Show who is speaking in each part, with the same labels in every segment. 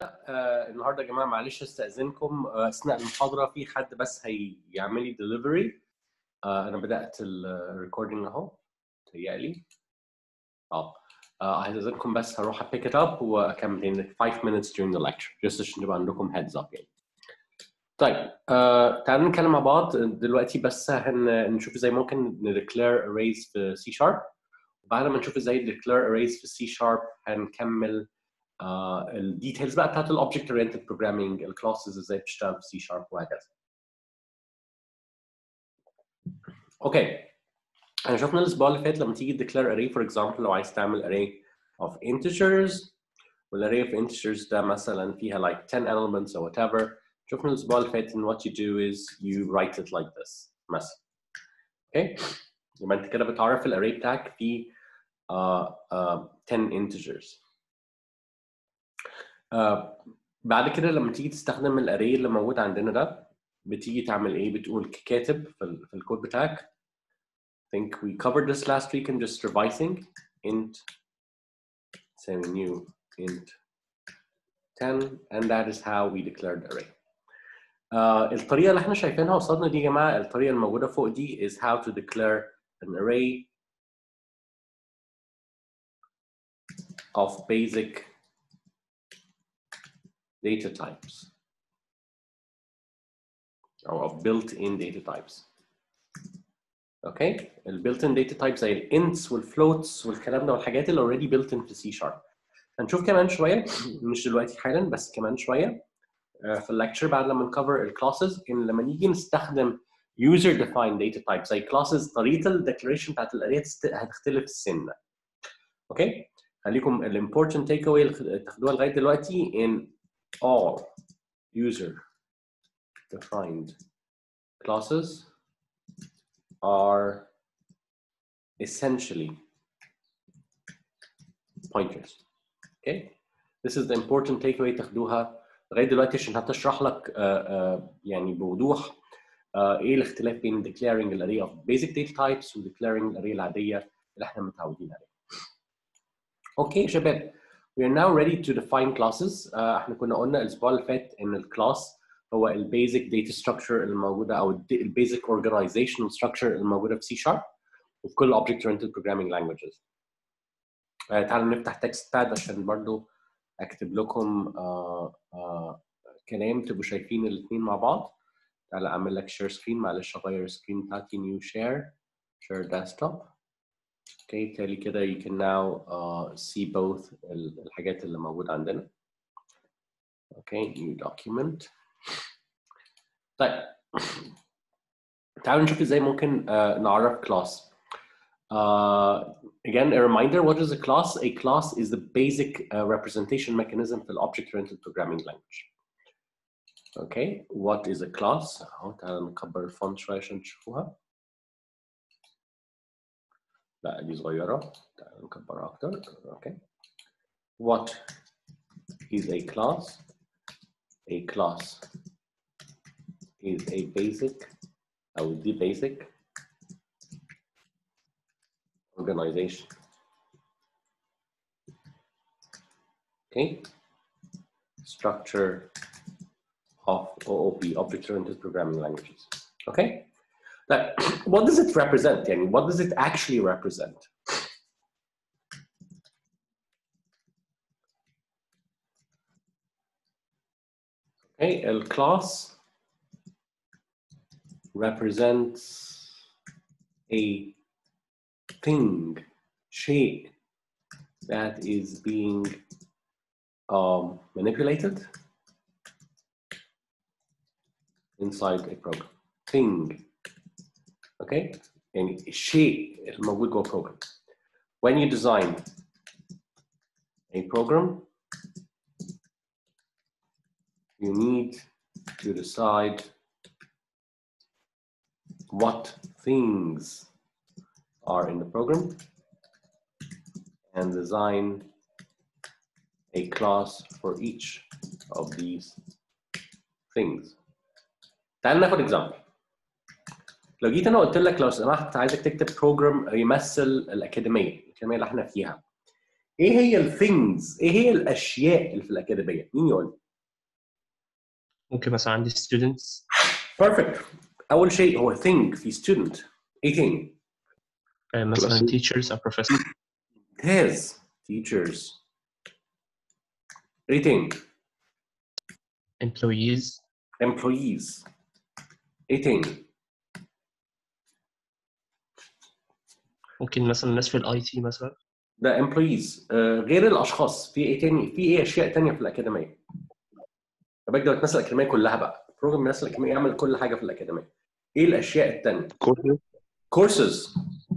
Speaker 1: آه النهارده يا جماعه معلش استاذنكم آه اثناء المحاضره في حد بس هيعمل لي ديليفري آه انا بدات الريكوردنج اهو تهيألي اه آه هستاذنكم بس هروح ابيك ات اب واكمل 5 minutes during the lecture just عشان تبقى عندكم heads up يعني طيب آه تعالوا نتكلم مع بعض دلوقتي بس هنشوف ازاي ممكن نديكلير arrays في C sharp وبعد ما نشوف ازاي declare arrays في C sharp هنكمل uh, الديتيلز بقى بتاعت الاوبجكت اورينتد بروجرامينج الكلاسز ازاي بتشتغل في سي شارب وهكذا. اوكي احنا شفنا الاسبوع اللي فات لما تيجي declare array for example لو عايز تعمل array of integers والarray of integers ده مثلا فيها like 10 elements or whatever شفنا الاسبوع اللي فات ان what you do is you write it like this مثلا اوكي يبقى انت كده بتعرف الاري بتاعك فيه uh, uh, 10 integers آه بعد كده لما تيجي تستخدم الاري اللي موجود عندنا ده بتيجي تعمل ايه بتقول كاتب في, ال في الكود بتاعك I think we covered this last week in just revising int say new int 10 and that is how we declared array uh, الطريقه اللي احنا شايفينها قصادنا دي يا جماعه الطريقه الموجوده فوق دي is how to declare an array of basic data types or of built-in data types. اوكي البيلت-in data types زي الانتس والفلوتس والكلام ده والحاجات اللي already built in في سي شارب. هنشوف كمان شويه مش دلوقتي حالا بس كمان شويه في اللكتشر بعد لما نكفر الكلاسز ان لما نيجي نستخدم user defined data types زي classes طريقه الديكلاريشن بتاعت الاريات هتختلف السنه. اوكي خليكم الامبورتنت تيك اواي اللي تاخدوها لغايه دلوقتي ان all user defined classes are essentially pointers. Okay? This is the important takeaway تاخدوها لغايه دلوقتي عشان هتشرح لك uh, uh, يعني بوضوح uh, ايه الاختلاف بين declaring an array of basic data types و declaring الاري العاديه اللي احنا متعودين عليها. اوكي يا شباب We are now ready to define classes. Uh, احنا كنا قلنا الاسبوع اللي فات ان الكلاس هو البيزك داتا ستراكشر الموجوده او البيزك اورجانيزيشنال ستراكشر الموجوده في سي شارب وفي كل object oriented programming languages. Uh, تعالوا نفتح تكست باد عشان برضو اكتب لكم uh, uh, كلام تبقوا شايفين الاثنين مع بعض. تعالى اعمل لك شير سكرين معلش اغير السكرين بتاعتي نيو شير شير ديسكتوب. اوكي بالتالي كده you can now uh, see both الحاجات اللي موجودة عندنا. اوكي new document. طيب تعالوا نشوف ازاي ممكن uh, نعرف class. Uh, again, a reminder, what is a class? A class is the basic uh, representation mechanism for the object-oriented programming language. Okay, what is a class? اهو تعالوا نكبر الفونت شوية عشان تشوفوها. لا دي صغيرة تعالوا نكبرها أكتر أوكي What is a class? A class is a basic أو the basic organization okay structure of OOP object-oriented programming languages okay like, what does it represent? And what does it actually represent? Okay, a class represents a thing, shape that is being um, manipulated inside a program. Thing okay يعني الشيء الموجود جوه program when you design a program you need to decide what things are in the program and design a class for each of these things. تعال ناخد example. لو جيت انا قلت لك لو سمحت عايزك تكتب بروجرام يمثل الاكاديميه الاكاديميه اللي احنا فيها ايه هي الثينجز ايه هي الاشياء اللي في الاكاديميه مين يقول لي
Speaker 2: ممكن مثلا عندي students
Speaker 1: بيرفكت اول شيء هو thing في student ايه تاني
Speaker 2: آه، مثلا
Speaker 3: Classroom.
Speaker 2: teachers or professors
Speaker 1: ممتاز teachers ايه تاني
Speaker 2: employees
Speaker 1: employees ايه تاني
Speaker 2: ممكن مثلا الناس في الاي تي مثلا
Speaker 1: ده employees آه غير الاشخاص في ايه تاني في ايه اشياء تانية في الاكاديميه بقدر اتمثل الاكاديميه كلها بقى بروجرام بيمثل الاكاديميه يعمل كل حاجه في الاكاديميه ايه الاشياء التانية
Speaker 3: كورسز
Speaker 1: courses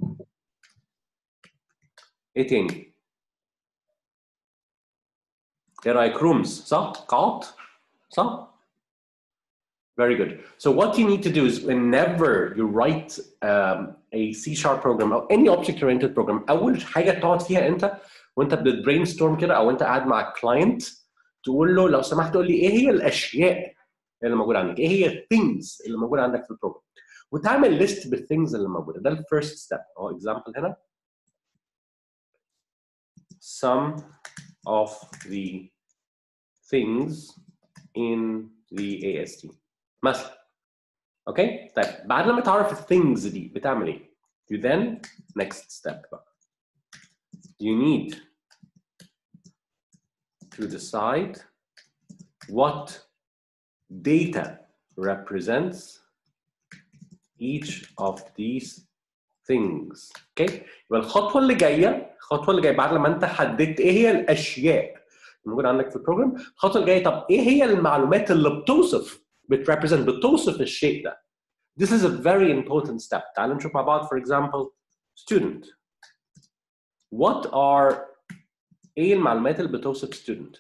Speaker 1: ايه تاني ايه رايك rooms صح قاعات صح Very good. So what you need to do is whenever you write um, a C sharp program or any object-oriented program, أول حاجة تقعد فيها أنت وأنت بتbrainstorm كده أو أنت قاعد مع كلاينت تقول له لو سمحت قول لي إيه هي الأشياء اللي موجودة عندك؟ إيه هي الثينجز اللي موجودة عندك في البروجرام؟ وتعمل ليست بالثينجز اللي موجودة ده الفيرست ستيب أهو example هنا some of the things in the AST مثلا اوكي طيب بعد لما تعرف الثينجز دي بتعمل ايه you then next step بقى you need to decide what data represents each of these things اوكي يبقى الخطوه اللي جايه الخطوه اللي جايه بعد لما انت حددت ايه هي الاشياء الموجوده عندك في البروجرام الخطوه اللي جايه طب ايه هي المعلومات اللي بتوصف بتريبريزنت بتوصف الشيء ده This is a very important step. تعالوا نشوف مع بعض for example student. What are ايه المعلومات اللي بتوصف student؟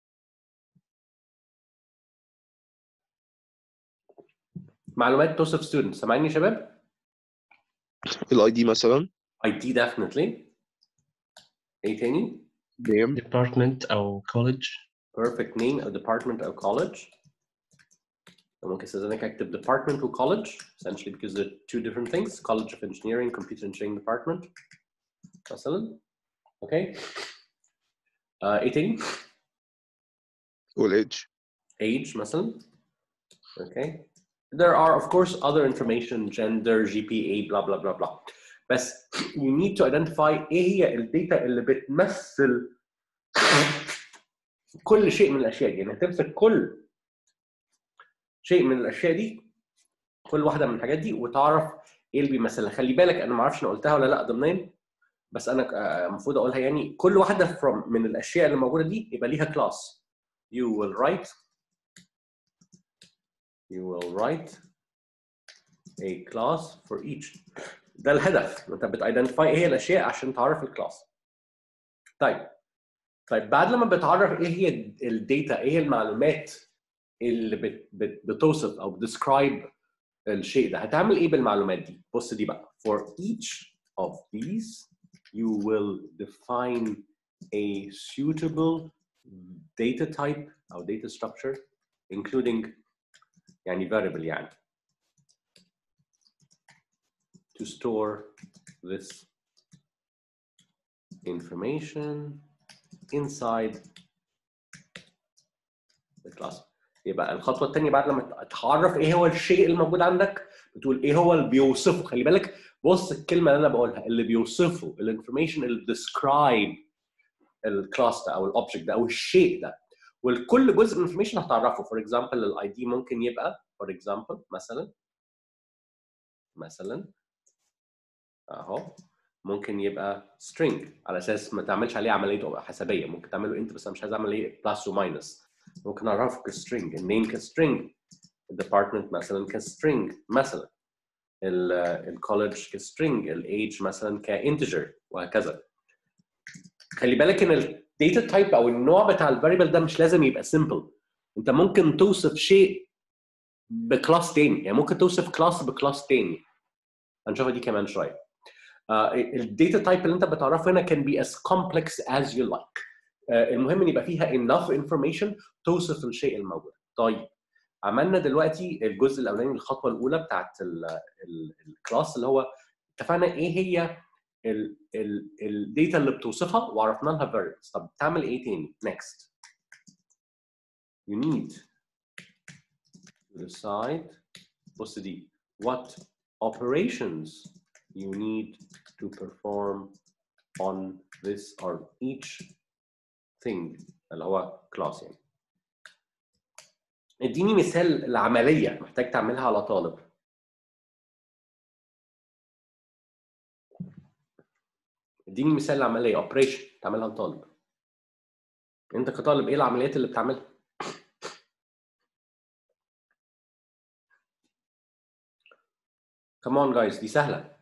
Speaker 1: معلومات توصف student سامعيني يا شباب؟
Speaker 3: الاي دي مثلا
Speaker 1: ID definitely. ايه تاني؟
Speaker 3: name
Speaker 2: department او college
Speaker 1: Perfect name a department or college. ممكن استاذنك اكتب department و college essentially because they're two different things. College of Engineering, Computer Engineering Department. مثلا. Okay. Uh, ايه تاني؟
Speaker 3: والايدج
Speaker 1: age مثلا. Okay. There are of course other information, gender, GPA, blah blah blah blah. بس you need to identify ايه هي الداتا اللي بتمثل كل شيء من الاشياء دي، يعني هتمسك كل شيء من الاشياء دي كل واحده من الحاجات دي وتعرف ايه اللي بيمثلها، خلي بالك انا ما اعرفش انا قلتها ولا لا ضمنيا بس انا آه، المفروض اقولها يعني كل واحده from من الاشياء اللي موجوده دي يبقى ليها كلاس. You will write you will write a class for each ده الهدف انت بتايدنتيفاي ايه هي الاشياء عشان تعرف الكلاس طيب طيب بعد لما بتعرف ايه هي الداتا ايه هي المعلومات اللي بت بت بتوصف او بتسكرايب الشيء ده هتعمل ايه بالمعلومات دي بص دي بقى for each of these you will define a suitable data type او data structure including يعني variable يعني to store this information inside the class يبقى الخطوه الثانيه بعد لما تعرف ايه هو الشيء الموجود عندك بتقول ايه هو اللي بيوصفه خلي بالك بص الكلمه اللي انا بقولها اللي بيوصفه الانفورميشن اللي بتسكرايب الكلاس ده او الاوبجكت ده او الشيء ده والكل جزء من الانفورميشن هتعرفه فور اكزامبل الاي دي ممكن يبقى فور اكزامبل مثلا مثلا اهو ممكن يبقى string على اساس ما تعملش عليه عمليه حسابيه ممكن تعمله انت بس انا مش عايز اعمل ايه بلس وماينس ممكن اعرفه كسترينج النيم كسترينج الديبارتمنت مثلا كسترينج مثلا الكولج كسترينج الايج مثلا كانتجر وهكذا خلي بالك ان الداتا تايب او النوع بتاع الفاريبل ده مش لازم يبقى سمبل انت ممكن توصف شيء بكلاس تاني يعني ممكن توصف كلاس بكلاس تاني هنشوفها دي كمان شويه الداتا تايب اللي انت بتعرفه هنا can be as complex as you like uh, المهم ان يبقى فيها enough information توصف الشيء الموجود طيب عملنا دلوقتي الجزء الاولاني الخطوه الاولى بتاعت الكلاس اللي هو اتفقنا ايه هي الداتا اللي بتوصفها وعرفنا لها variables طب تعمل ايه تاني next you need to decide بص دي what operations you need to perform on this or each thing اللي هو class يعني اديني مثال العمليه محتاج تعملها على طالب اديني مثال العمليه اوبريشن تعملها لطالب انت كطالب ايه العمليات اللي بتعملها كمان جايز دي سهله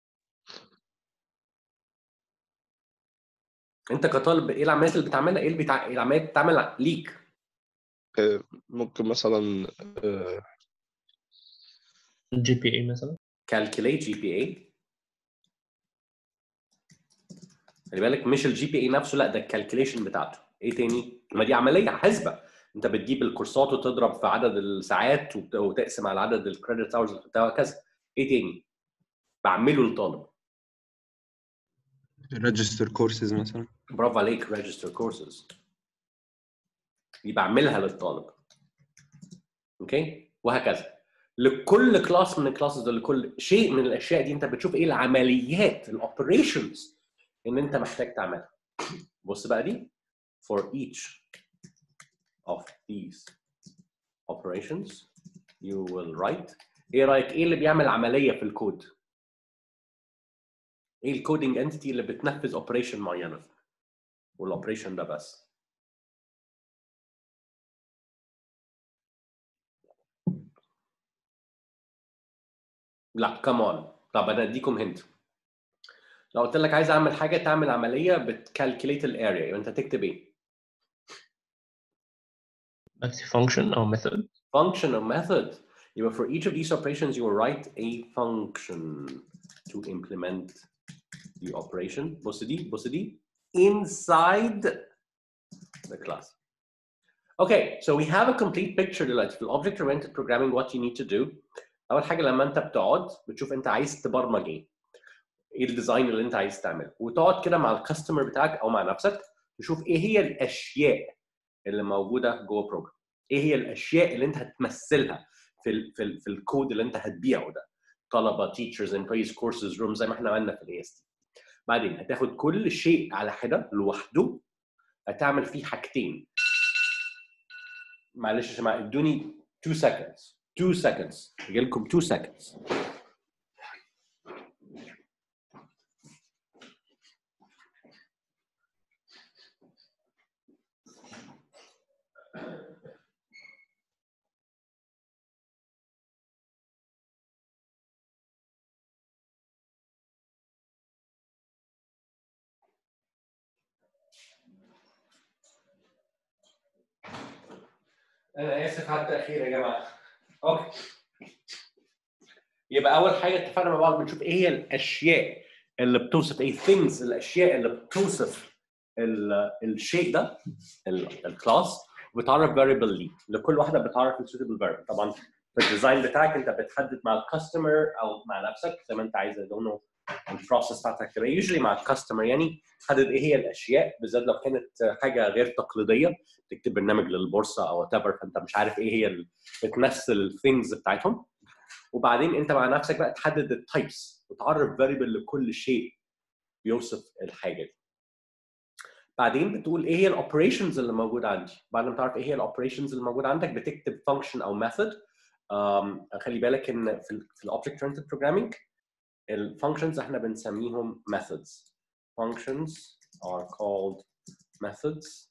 Speaker 1: انت كطالب ايه العمليات اللي بتعملها ايه اللي بتع... العمليات اللي بتتعمل ليك
Speaker 3: آه، ممكن مثلا آه،
Speaker 2: جي بي اي مثلا
Speaker 1: calculate GPA خلي بالك مش الجي بي اي نفسه لا ده الكالكوليشن بتاعته ايه تاني ما دي عمليه حاسبه انت بتجيب الكورسات وتضرب في عدد الساعات وت- وتقسم على عدد الكريدت اورز وهكذا ايه تاني بعمله للطالب
Speaker 4: ريجستر كورسز مثلا
Speaker 1: برافو عليك ريجستر كورسز دي بعملها للطالب اوكي وهكذا لكل كلاس من الكلاسز دول لكل شيء من الاشياء دي انت بتشوف ايه العمليات الاوبريشنز ان انت محتاج تعملها بص بقى دي for each of these operations you will write ايه رايك ايه اللي بيعمل عمليه في الكود ايه الكودينج انتيتي اللي بتنفذ اوبريشن معينه والاوبريشن ده بس لا كمان طب انا اديكم هنت لو قلت لك عايز اعمل حاجه تعمل عمليه بتكالكوليت الاريا يبقى انت تكتب ايه
Speaker 2: بكتب function او method
Speaker 1: function or method يبقى for each of these operations you will write a function to implement the operation بص دي بص دي inside the class Okay, so we have a complete picture دلوقتي في object oriented programming what you need to do اول حاجه لما انت بتقعد بتشوف انت عايز تبرمج ايه ايه الديزاين اللي انت عايز تعمله وتقعد كده مع الكاستمر بتاعك او مع نفسك تشوف ايه هي الاشياء اللي موجوده جوه بروجرام ايه هي الاشياء اللي انت هتمثلها في ال في, ال في الكود اللي انت هتبيعه ده طلبه teachers employees courses rooms زي ما احنا عملنا في الاي اس تي بعدين هتاخد كل شيء على حده لوحده هتعمل فيه حاجتين معلش يا جماعه ادوني 2 seconds 2 seconds يجي لكم 2 seconds انا اسف على التاخير يا جماعه اوكي يبقى اول حاجه اتفقنا مع بعض بنشوف ايه هي الاشياء اللي بتوصف ايه things الاشياء اللي بتوصف ال- الشيء ده ال- الكلاس وبتعرف variable ليه لكل واحده بتعرف السوتبل variable طبعا في الديزاين بتاعك انت بتحدد مع الكاستمر او مع نفسك زي ما انت عايز دونه البروسيس بتاعتك تبقى يوجولي مع الكاستمر يعني تحدد ايه هي الاشياء بالذات لو كانت حاجه غير تقليديه تكتب برنامج للبورصه او whatever فانت مش عارف ايه هي ال- بتمثل الثينجز بتاعتهم وبعدين انت مع نفسك بقى تحدد التايبس وتعرف فاريبل لكل شيء بيوصف الحاجه دي بعدين بتقول ايه هي الاوبريشنز اللي موجوده عندي بعد ما تعرف ايه هي الاوبريشنز اللي موجوده عندك بتكتب فانكشن او ميثود خلي بالك ان في ال في الاوبجكت اورينتد بروجرامينج الفانكشنز احنا بنسميهم methods functions are called methods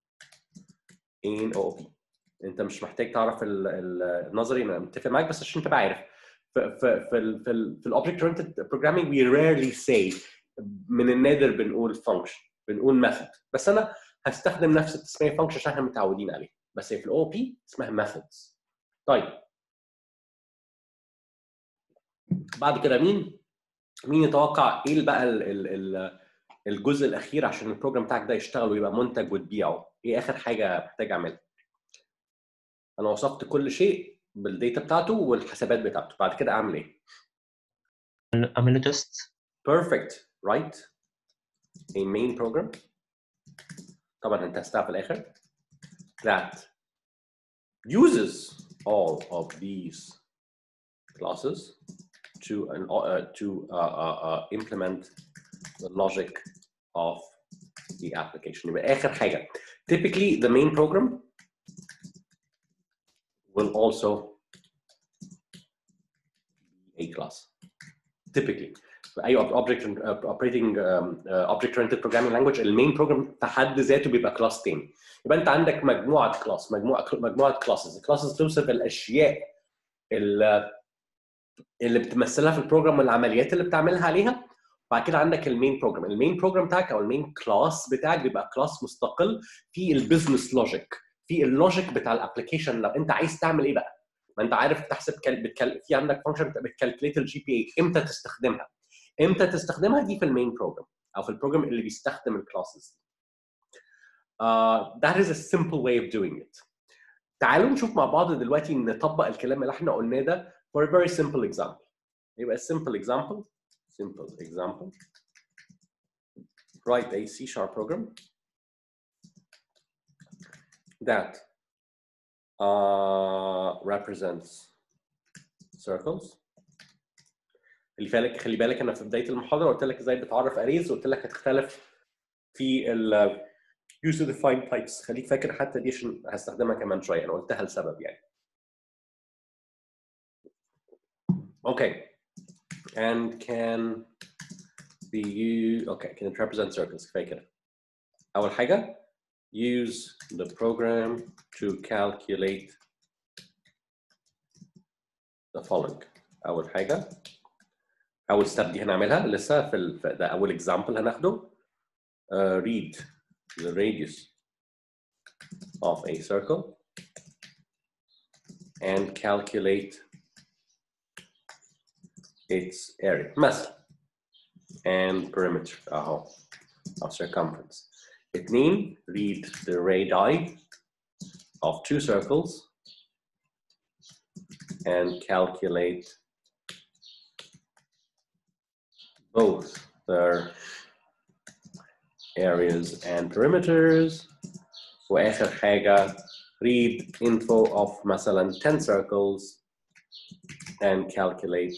Speaker 1: in OOP انت مش محتاج تعرف ال- ال- النظري انا متفق معاك بس عشان تبقى عارف في في في ال في, ال في الاوبجكت اورينتد بروجرامينج we rarely say من النادر بنقول function بنقول method بس انا هستخدم نفس التسميه function عشان احنا متعودين عليه بس هي في الاو بي اسمها methods طيب بعد كده مين مين يتوقع ايه بقى ال ال ال الجزء الاخير عشان البروجرام بتاعك ده يشتغل ويبقى منتج وتبيعه ايه اخر حاجه محتاج اعملها انا وصفت كل شيء بالديتا بتاعته والحسابات بتاعته بعد كده اعمل ايه
Speaker 2: اعمل له تيست
Speaker 1: بيرفكت write a main program طبعا انت هتستعب في الاخر that uses all of these classes to uh, to uh, uh, uh, implement the logic of the application يبقى اخر حاجه typically the main program will also be a class typically اي object uh, operating um, uh, object oriented programming language المين بروجرام في حد ذاته بيبقى كلاس تاني يبقى انت عندك مجموعه كلاس مجموعه مجموعه كلاسز الكلاسز توصف الاشياء اللي اللي بتمثلها في البروجرام والعمليات اللي بتعملها عليها بعد كده عندك المين بروجرام المين بروجرام بتاعك او المين كلاس بتاعك بيبقى كلاس مستقل في البيزنس لوجيك في اللوجيك بتاع الابلكيشن لو انت عايز تعمل ايه بقى ما انت عارف تحسب كال... بتكل... في عندك فانكشن بتكالكليت الجي بي اي امتى تستخدمها امتى تستخدمها دي في المين بروجرام او في البروجرام اللي بيستخدم الكلاسز uh, that is a simple way of doing it تعالوا نشوف مع بعض دلوقتي نطبق الكلام اللي احنا قلناه ده for a very simple example يبقى a simple example simple example write a C sharp program that uh, represents circles اللي بالك خلي بالك انا في بدايه المحاضره قلت لك ازاي بتعرف اريز وقلت لك هتختلف في ال user defined types خليك فاكر حتى دي عشان هستخدمها كمان شويه انا قلتها لسبب يعني اوكي and can be used okay can it represent circles كفايه كده اول حاجه use the program to calculate the following اول حاجه اول ستيب دي هنعملها لسه في ال... ده اول اكزامبل هناخده uh, read the radius of a circle and calculate its area مثلا and perimeter اهو of circumference اتنين read the radii of two circles and calculate both their areas and perimeters واخر حاجه read info of مثلا 10 circles and calculate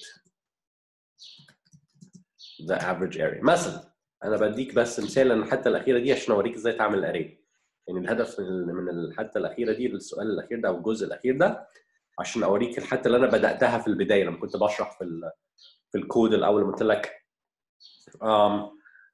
Speaker 1: the average area مثلا انا بديك بس مثال لان الحته الاخيره دي عشان اوريك ازاي تعمل اري يعني الهدف من من الحته الاخيره دي السؤال الاخير ده او الجزء الاخير ده عشان اوريك الحته اللي انا بداتها في البدايه لما كنت بشرح في ال في الكود الاول لما قلت لك um,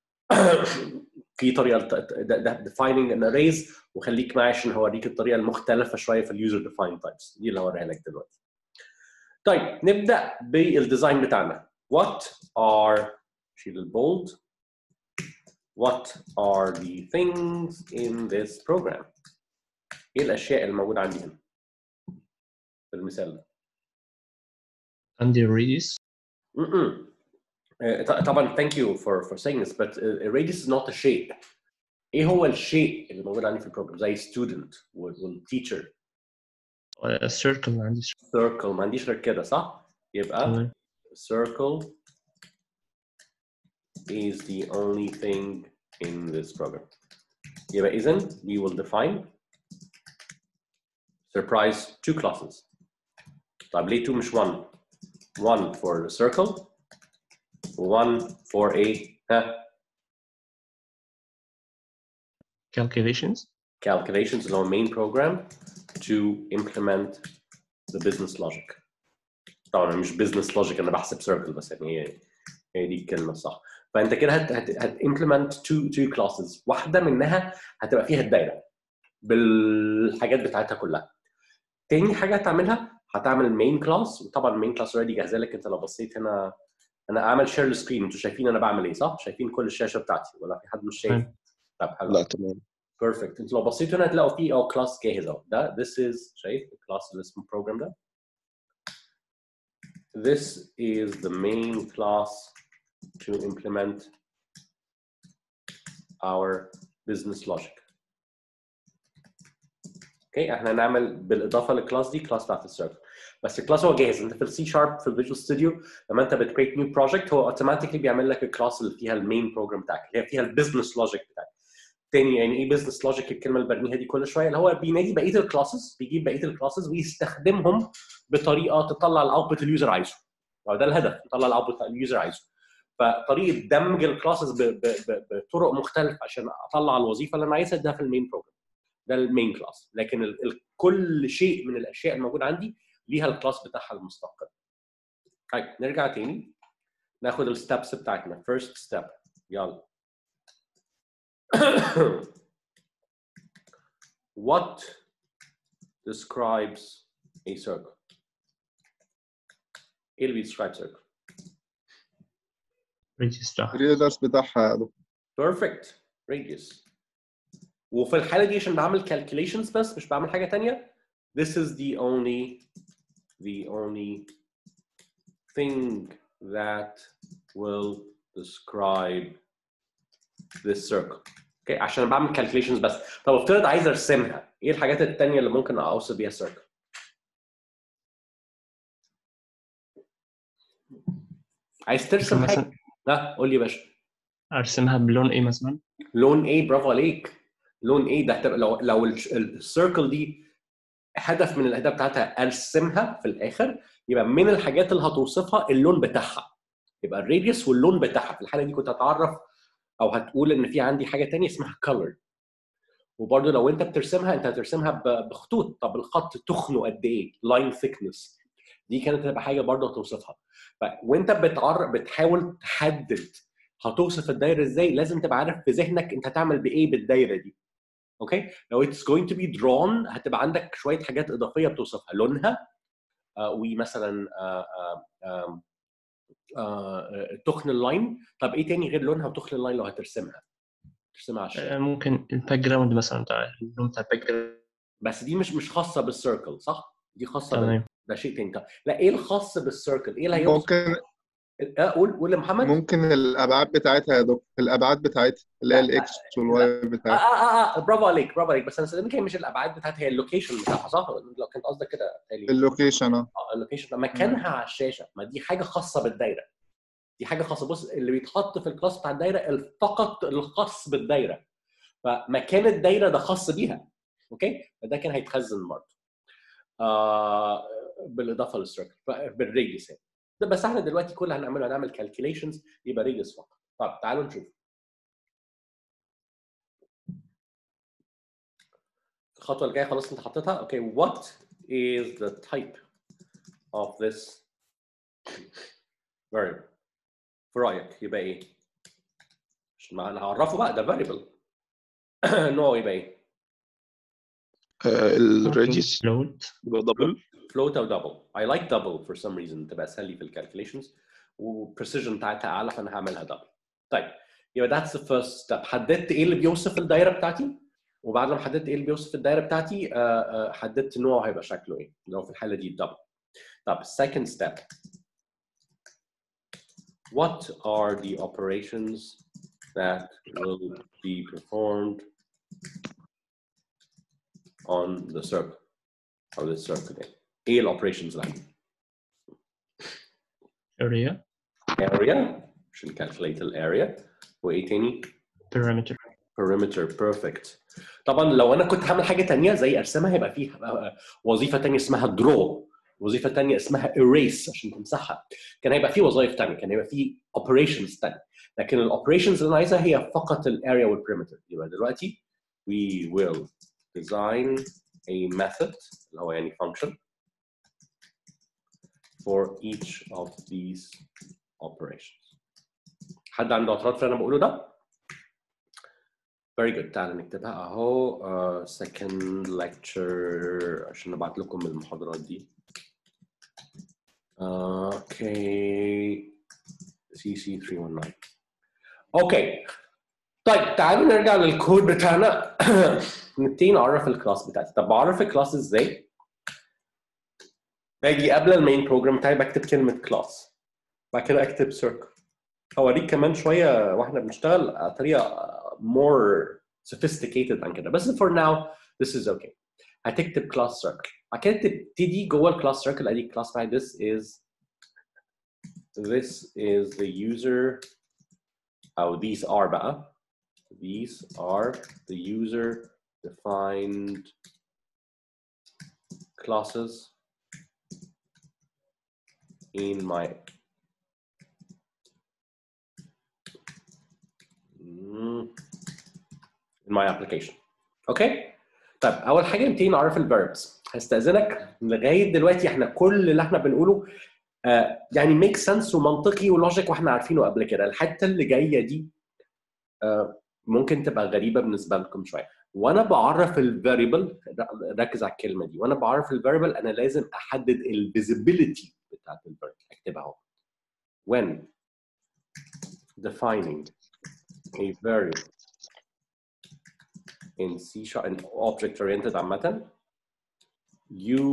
Speaker 1: في طريقه defining an arrays وخليك معايا عشان هوريك الطريقه المختلفه شويه في اليوزر defined types دي اللي هوريها لك دلوقتي. طيب نبدا بالديزاين بتاعنا. What are شيل البولد What are the things in this program? ايه الاشياء الموجوده عندي هنا؟ في المثال ده.
Speaker 2: عندي radius
Speaker 1: Mm-mm. Uh, طبعا thank you for for saying this but uh, a radius is not a shape. ايه هو الشيء اللي موجود عندي في البروجرام زي student والteacher
Speaker 2: uh, circle ما عنديش
Speaker 1: circle ما عنديش غير كده صح؟ يبقى
Speaker 2: تمام
Speaker 1: circle is the only thing in this program. يبقى إذن we will define surprise two classes. طيب ليه two مش one? One for the circle, one for a ها,
Speaker 2: calculations
Speaker 1: calculations اللي هو main program to implement the business logic. طبعا مش business logic انا بحسب circle بس يعني هي هي دي الكلمه الصح. فانت كده هت هت هت implement two two classes واحده منها هتبقى فيها الدايره بالحاجات بتاعتها كلها. تاني حاجه هتعملها هتعمل مين كلاس وطبعا المين كلاس اوريدي جاهزه لك انت لو بصيت هنا انا اعمل شير سكرين انتوا شايفين انا بعمل ايه صح؟ شايفين كل الشاشه بتاعتي ولا في حد مش شايف؟
Speaker 2: تمام.
Speaker 1: طب حلو
Speaker 3: لا تمام
Speaker 1: بيرفكت انتوا لو بصيتوا هنا هتلاقوا في اه كلاس جاهز اهو ده this is شايف الكلاس اللي اسمه program ده this is the main class to implement our business logic اوكي احنا هنعمل بالاضافه للكلاس دي كلاس بتاعت السيركل بس الكلاس هو جاهز انت في السي شارب في الفيجوال ستوديو لما انت بتكريت نيو بروجكت هو اوتوماتيكلي بيعمل لك الكلاس اللي فيها المين بروجرام بتاعك اللي هي فيها البيزنس لوجيك بتاعك تاني يعني ايه بزنس لوجيك الكلمه اللي برميها دي كل شويه اللي هو بينادي بقيه الكلاسز بيجيب بقيه الكلاسز ويستخدمهم بطريقه تطلع الاوتبوت اللي اليوزر عايزه ده الهدف يطلع الاوتبوت اللي اليوزر عايزه فطريقه دمج الكلاسز بطرق مختلفه عشان اطلع الوظيفه اللي انا عايزها ده في المين بروجرام ده المين كلاس لكن ال ال كل شيء من الاشياء الموجوده عندي ليها الكلاس بتاعها المستقل طيب نرجع تاني ناخد الستبس بتاعتنا فيرست ستيب يلا what describes a circle ايه اللي بيدescribe circle
Speaker 2: radius بتاعها
Speaker 3: الريدرز بتاعها يا دكتور
Speaker 1: perfect radius وفي الحاله دي عشان بعمل calculations بس مش بعمل حاجه تانية this is the only the only thing that will describe this circle اوكي عشان بعمل calculations بس طب افترض عايز ارسمها ايه الحاجات التانية اللي ممكن اوصل بيها circle عايز ترسم
Speaker 2: ممكن
Speaker 1: حاجه
Speaker 2: مثلا
Speaker 1: لا قول لي يا باشا
Speaker 2: ارسمها بلون ايه مثلا
Speaker 1: لون ايه برافو عليك لون ايه ده هتبقى لو لو السيركل دي هدف من الاهداف بتاعتها ارسمها في الاخر يبقى من الحاجات اللي هتوصفها اللون بتاعها يبقى الراديوس واللون بتاعها في الحاله دي كنت هتعرف او هتقول ان في عندي حاجه تانية اسمها color وبرده لو انت بترسمها انت هترسمها ب- بخطوط طب الخط تخنه قد ايه لاين thickness دي كانت هتبقى حاجه برضه هتوصفها ف... وانت بتعر... بتحاول تحدد هتوصف الدايره ازاي لازم تبقى عارف في ذهنك انت هتعمل بايه بالدايره دي اوكي لو it's going to be drawn هتبقى عندك شويه حاجات اضافيه بتوصفها لونها آه ومثلا آه آه آه آه تخن اللاين طب ايه تاني غير لونها وتخن اللاين لو هترسمها ترسمها على الشاشة.
Speaker 2: آه، ممكن الباك جراوند مثلا بتاع اللون بتاع الباك جراوند
Speaker 1: بس دي مش مش خاصه بالسيركل صح دي خاصه بال...
Speaker 2: تمام
Speaker 1: ده شيء تاني طب لا ايه الخاص بالسيركل ايه اللي هيوصف
Speaker 3: ممكن
Speaker 1: آه، قول قول يا محمد
Speaker 3: ممكن الابعاد بتاعتها يا دكتور الابعاد بتاعتها اللي هي
Speaker 1: لا،
Speaker 3: الاكس
Speaker 1: لا.
Speaker 3: والواي
Speaker 1: آه,
Speaker 3: بتاعتها
Speaker 1: آه, اه برافو عليك برافو عليك بس انا صدقني هي مش الابعاد بتاعتها هي اللوكيشن بتاعها صح لو كنت قصدك كده تالي
Speaker 3: اللوكيشن اه
Speaker 1: اه اللوكيشن مكانها على الشاشه ما دي حاجه خاصه بالدايره دي حاجه خاصه بص اللي بيتحط في الكلاس بتاع الدايره فقط الخاص بالدايره فمكان الدايره ده خاص بيها اوكي فده كان هيتخزن برضه آه بالاضافه للسيركل بالريديوس يعني ده بس احنا دلوقتي كل اللي هنعمله هنعمل كالكوليشنز يبقى ريديوس فقط طب تعالوا نشوف الخطوه الجايه خلاص انت حطيتها اوكي what is the type of this variable في رايك يبقى ايه؟ عشان ما انا هعرفه بقى ده variable نوعه يبقى ايه؟
Speaker 3: الريديوس
Speaker 2: فلوت
Speaker 3: يبقى دبل
Speaker 1: float او double I like double for some reason تبقى اسهل لي في الكالكوليشنز والبريسيجن بتاعتها اعلى فانا هعملها double طيب يبقى that's the first step حددت ايه اللي بيوصف الدايره بتاعتي وبعد ما حددت ايه اللي بيوصف الدايره بتاعتي آه، آه، حددت نوعه هيبقى شكله ايه اللي هو في الحاله دي double طب second step what are the operations that will be performed on the circle or the circle يعني. ايه الاوبريشنز اللي عندي؟
Speaker 2: area
Speaker 1: area عشان calculate الاريا وايه تاني؟
Speaker 2: perimeter
Speaker 1: perimeter perfect طبعا لو انا كنت هعمل حاجه تانية زي ارسمها هيبقى فيه وظيفه تانية اسمها draw وظيفه تانية اسمها erase عشان تمسحها كان هيبقى فيه وظائف تانية كان هيبقى فيه operations تانية لكن الاوبريشنز اللي انا عايزها هي فقط الاريا والبريمتر يبقى دلوقتي we will design a method اللي هو يعني function for each of these operations حد عنده اعتراض في اللي انا بقوله ده؟ Very good تعالى نكتبها اهو uh, second lecture عشان ابعت لكم المحاضرات دي اوكي سي سي 319 اوكي طيب تعالوا نرجع للكود بتاعنا نبتدي نعرف الكلاس بتاعتي طب بعرف الكلاس ازاي؟ باجي قبل المين بروجرام بتاعي بكتب كلمه كلاس بعد كده اكتب سيركل هوريك كمان شويه واحنا بنشتغل طريقه more sophisticated عن كده بس for now this is okay هتكتب كلاس سيركل بعد كده تبتدي جوه الكلاس سيركل ادي كلاس بتاعي this is this is the user او these are بقى these are the user defined classes in my mm, in my application اوكي طيب اول حاجه نبتدي نعرف الفيربس هستاذنك لغايه دلوقتي احنا كل اللي احنا بنقوله آه يعني ميك سنس ومنطقي ولوجيك واحنا عارفينه قبل كده الحته اللي جايه دي آه ممكن تبقى غريبه بالنسبه لكم شويه وانا بعرف الفاريبل ركز على الكلمه دي وانا بعرف الفاريبل انا لازم احدد الفيزيبيليتي بتاعت الفاريبل اكتبها اهو when defining a variable in C sharp in object oriented عامة you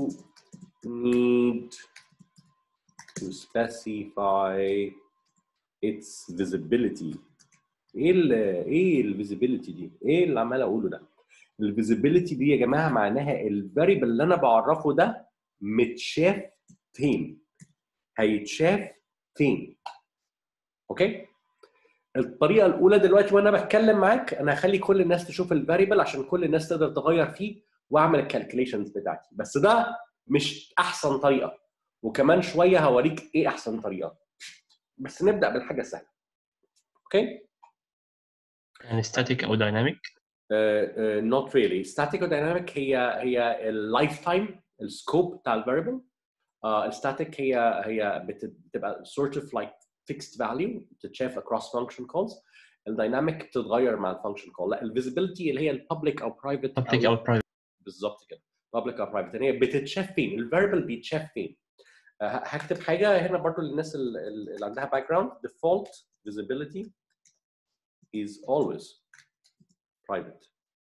Speaker 1: need to specify its visibility ايه ال ايه الفيزيبيليتي دي؟ ايه اللي عمال اقوله ده؟ الفيزيبيليتي دي يا جماعه معناها الفاريبل اللي انا بعرفه ده متشاف فين؟ هيتشاف فين؟ اوكي؟ الطريقه الاولى دلوقتي وانا بتكلم معاك انا هخلي كل الناس تشوف الفاريبل عشان كل الناس تقدر تغير فيه واعمل الكالكوليشنز بتاعتي بس ده مش احسن طريقه وكمان شويه هوريك ايه احسن طريقه بس نبدا بالحاجه السهله اوكي
Speaker 2: يعني static او dynamic
Speaker 1: نوت ريلي ستاتيك ودايناميك هي هي اللايف تايم السكوب بتاع الفاريبل الستاتيك هي هي بت- بتبقى sort of like fixed value بتتشاف across function calls الدايناميك بتتغير مع الفانكشن كول لا الفيزيبيليتي اللي هي البابليك او برايفت
Speaker 2: public او private
Speaker 1: بالظبط كده public او private يعني هي بتتشاف فين الفاريبل بيتشاف فين آه، هكتب حاجه هنا برضو للناس ال- ال- اللي عندها باك جراوند default visibility is always private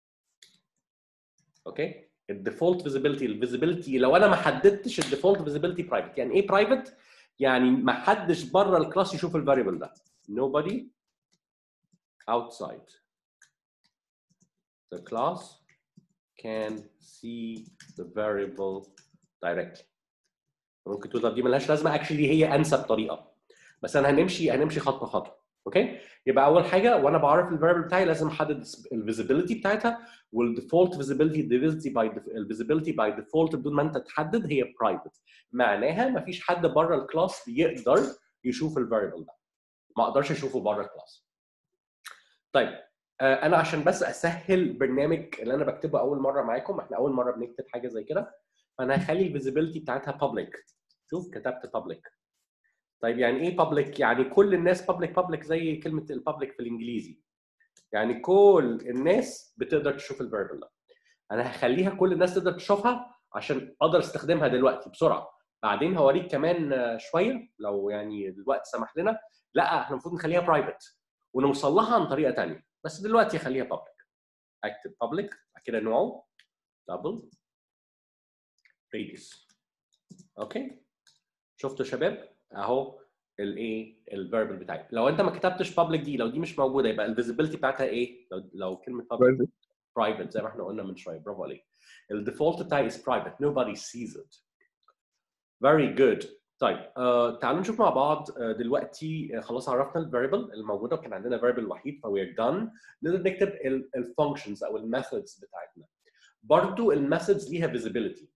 Speaker 1: اوكي الديفولت فيزيبيليتي الفيزيبيليتي لو انا ما حددتش الديفولت فيزيبيليتي برايفت يعني ايه برايفت يعني ما حدش بره الكلاس يشوف الفاريبل ده nobody outside the class can see the variable directly ممكن تقول طب دي ملهاش لازمه اكشلي هي انسب طريقه بس انا هنمشي هنمشي خطوه خطوه اوكي يبقى اول حاجه وانا بعرف الفاريبل بتاعي لازم احدد الفيزيبيليتي بتاعتها والديفولت فيزيبيليتي الفيزيبيليتي باي الفيزيبيليتي باي ديفولت بدون ما انت تحدد هي برايفت معناها ما فيش حد بره الكلاس بيقدر يشوف الفاريبل ده ما اقدرش اشوفه بره الكلاس طيب آه، انا عشان بس اسهل برنامج اللي انا بكتبه اول مره معاكم احنا اول مره بنكتب حاجه زي كده فانا هخلي الفيزيبيليتي بتاعتها بابليك شوف كتبت بابليك طيب يعني ايه بابليك يعني كل الناس بابليك بابليك زي كلمه البابليك في الانجليزي يعني كل الناس بتقدر تشوف الفيربل ده انا هخليها كل الناس تقدر تشوفها عشان اقدر استخدمها دلوقتي بسرعه بعدين هوريك كمان آه، شويه لو يعني الوقت سمح لنا لا احنا المفروض نخليها برايفت ونوصل لها عن طريقه ثانيه بس دلوقتي خليها بابليك اكتب بابليك بعد كده نوع دبل radius اوكي شفتوا يا شباب اهو الايه الفيربل بتاعي لو انت ما كتبتش بابليك دي لو دي مش موجوده يبقى الفيزيبيليتي بتاعتها ايه لو لو كلمه بابليك
Speaker 3: private.
Speaker 1: برايفت زي ما احنا قلنا من شويه برافو عليك الديفولت بتاعي is private nobody sees it very good طيب uh, تعالوا نشوف مع بعض uh, دلوقتي uh, خلاص عرفنا الفاريبل الموجوده وكان عندنا فاريبل وحيد ف we're done نقدر نكتب الفانكشنز او الميثودز بتاعتنا برضو الميثودز ليها visibility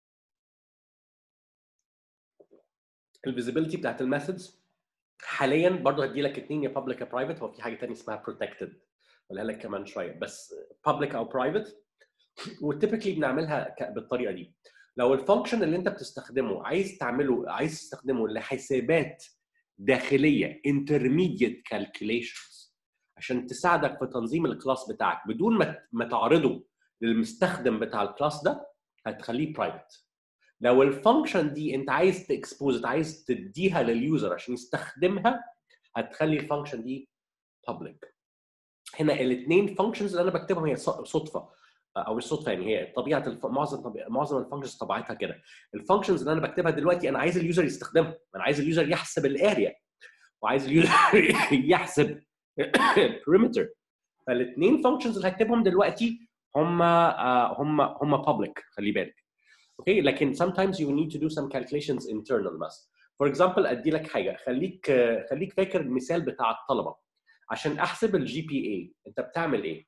Speaker 1: الفيزيبيليتي بتاعت الميثودز حاليا برضو هدي لك اثنين يا public يا private هو في حاجه ثانيه اسمها protected اقولها لك كمان شويه بس public او private وتيبيكلي بنعملها ك- بالطريقه دي لو الفانكشن اللي انت بتستخدمه عايز تعمله عايز تستخدمه لحسابات داخليه intermediate calculations عشان تساعدك في تنظيم الكلاس بتاعك بدون ما ما تعرضه للمستخدم بتاع الكلاس ده هتخليه برايفت لو الفانكشن دي انت عايز تكسبوز عايز تديها لليوزر عشان يستخدمها هتخلي الفانكشن دي public هنا الاثنين فانكشنز اللي انا بكتبهم هي ص- صدفه او مش صدفه يعني هي طبيعه الف... معظم طبيعة... معظم الفانكشنز طبيعتها كده الفانكشنز اللي انا بكتبها دلوقتي انا عايز اليوزر يستخدمها انا عايز اليوزر يحسب الاريا وعايز اليوزر يحسب perimeter فالاثنين فانكشنز اللي هكتبهم دلوقتي هم آه، هم هم public خلي بالك اوكي لكن sometimes you need to do some calculations internal بس فور اكزامبل ادي لك حاجه خليك آه، خليك فاكر المثال بتاع الطلبه عشان احسب الجي بي اي انت بتعمل ايه؟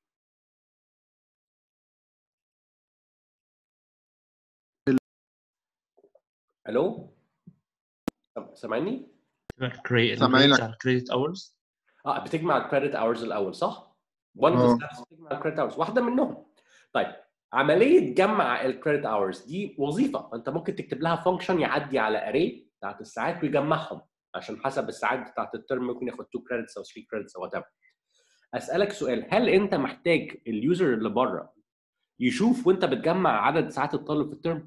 Speaker 1: الو سم- سامعني؟
Speaker 2: الكريدت
Speaker 3: سامعينك.
Speaker 2: الكريدت اورز
Speaker 1: اه بتجمع الكريدت اورز الاول صح؟ one of the
Speaker 3: آه.
Speaker 1: steps بتجمع الكريدت اورز واحده منهم طيب عمليه جمع الكريدت اورز دي وظيفه فانت ممكن تكتب لها فانكشن يعدي على اري بتاعت الساعات ويجمعهم عشان حسب الساعات بتاعت الترم ممكن ياخد 2 كريدتس او 3 كريدتس او whatever اسالك سؤال هل انت محتاج اليوزر اللي بره يشوف وانت بتجمع عدد ساعات الطالب في الترم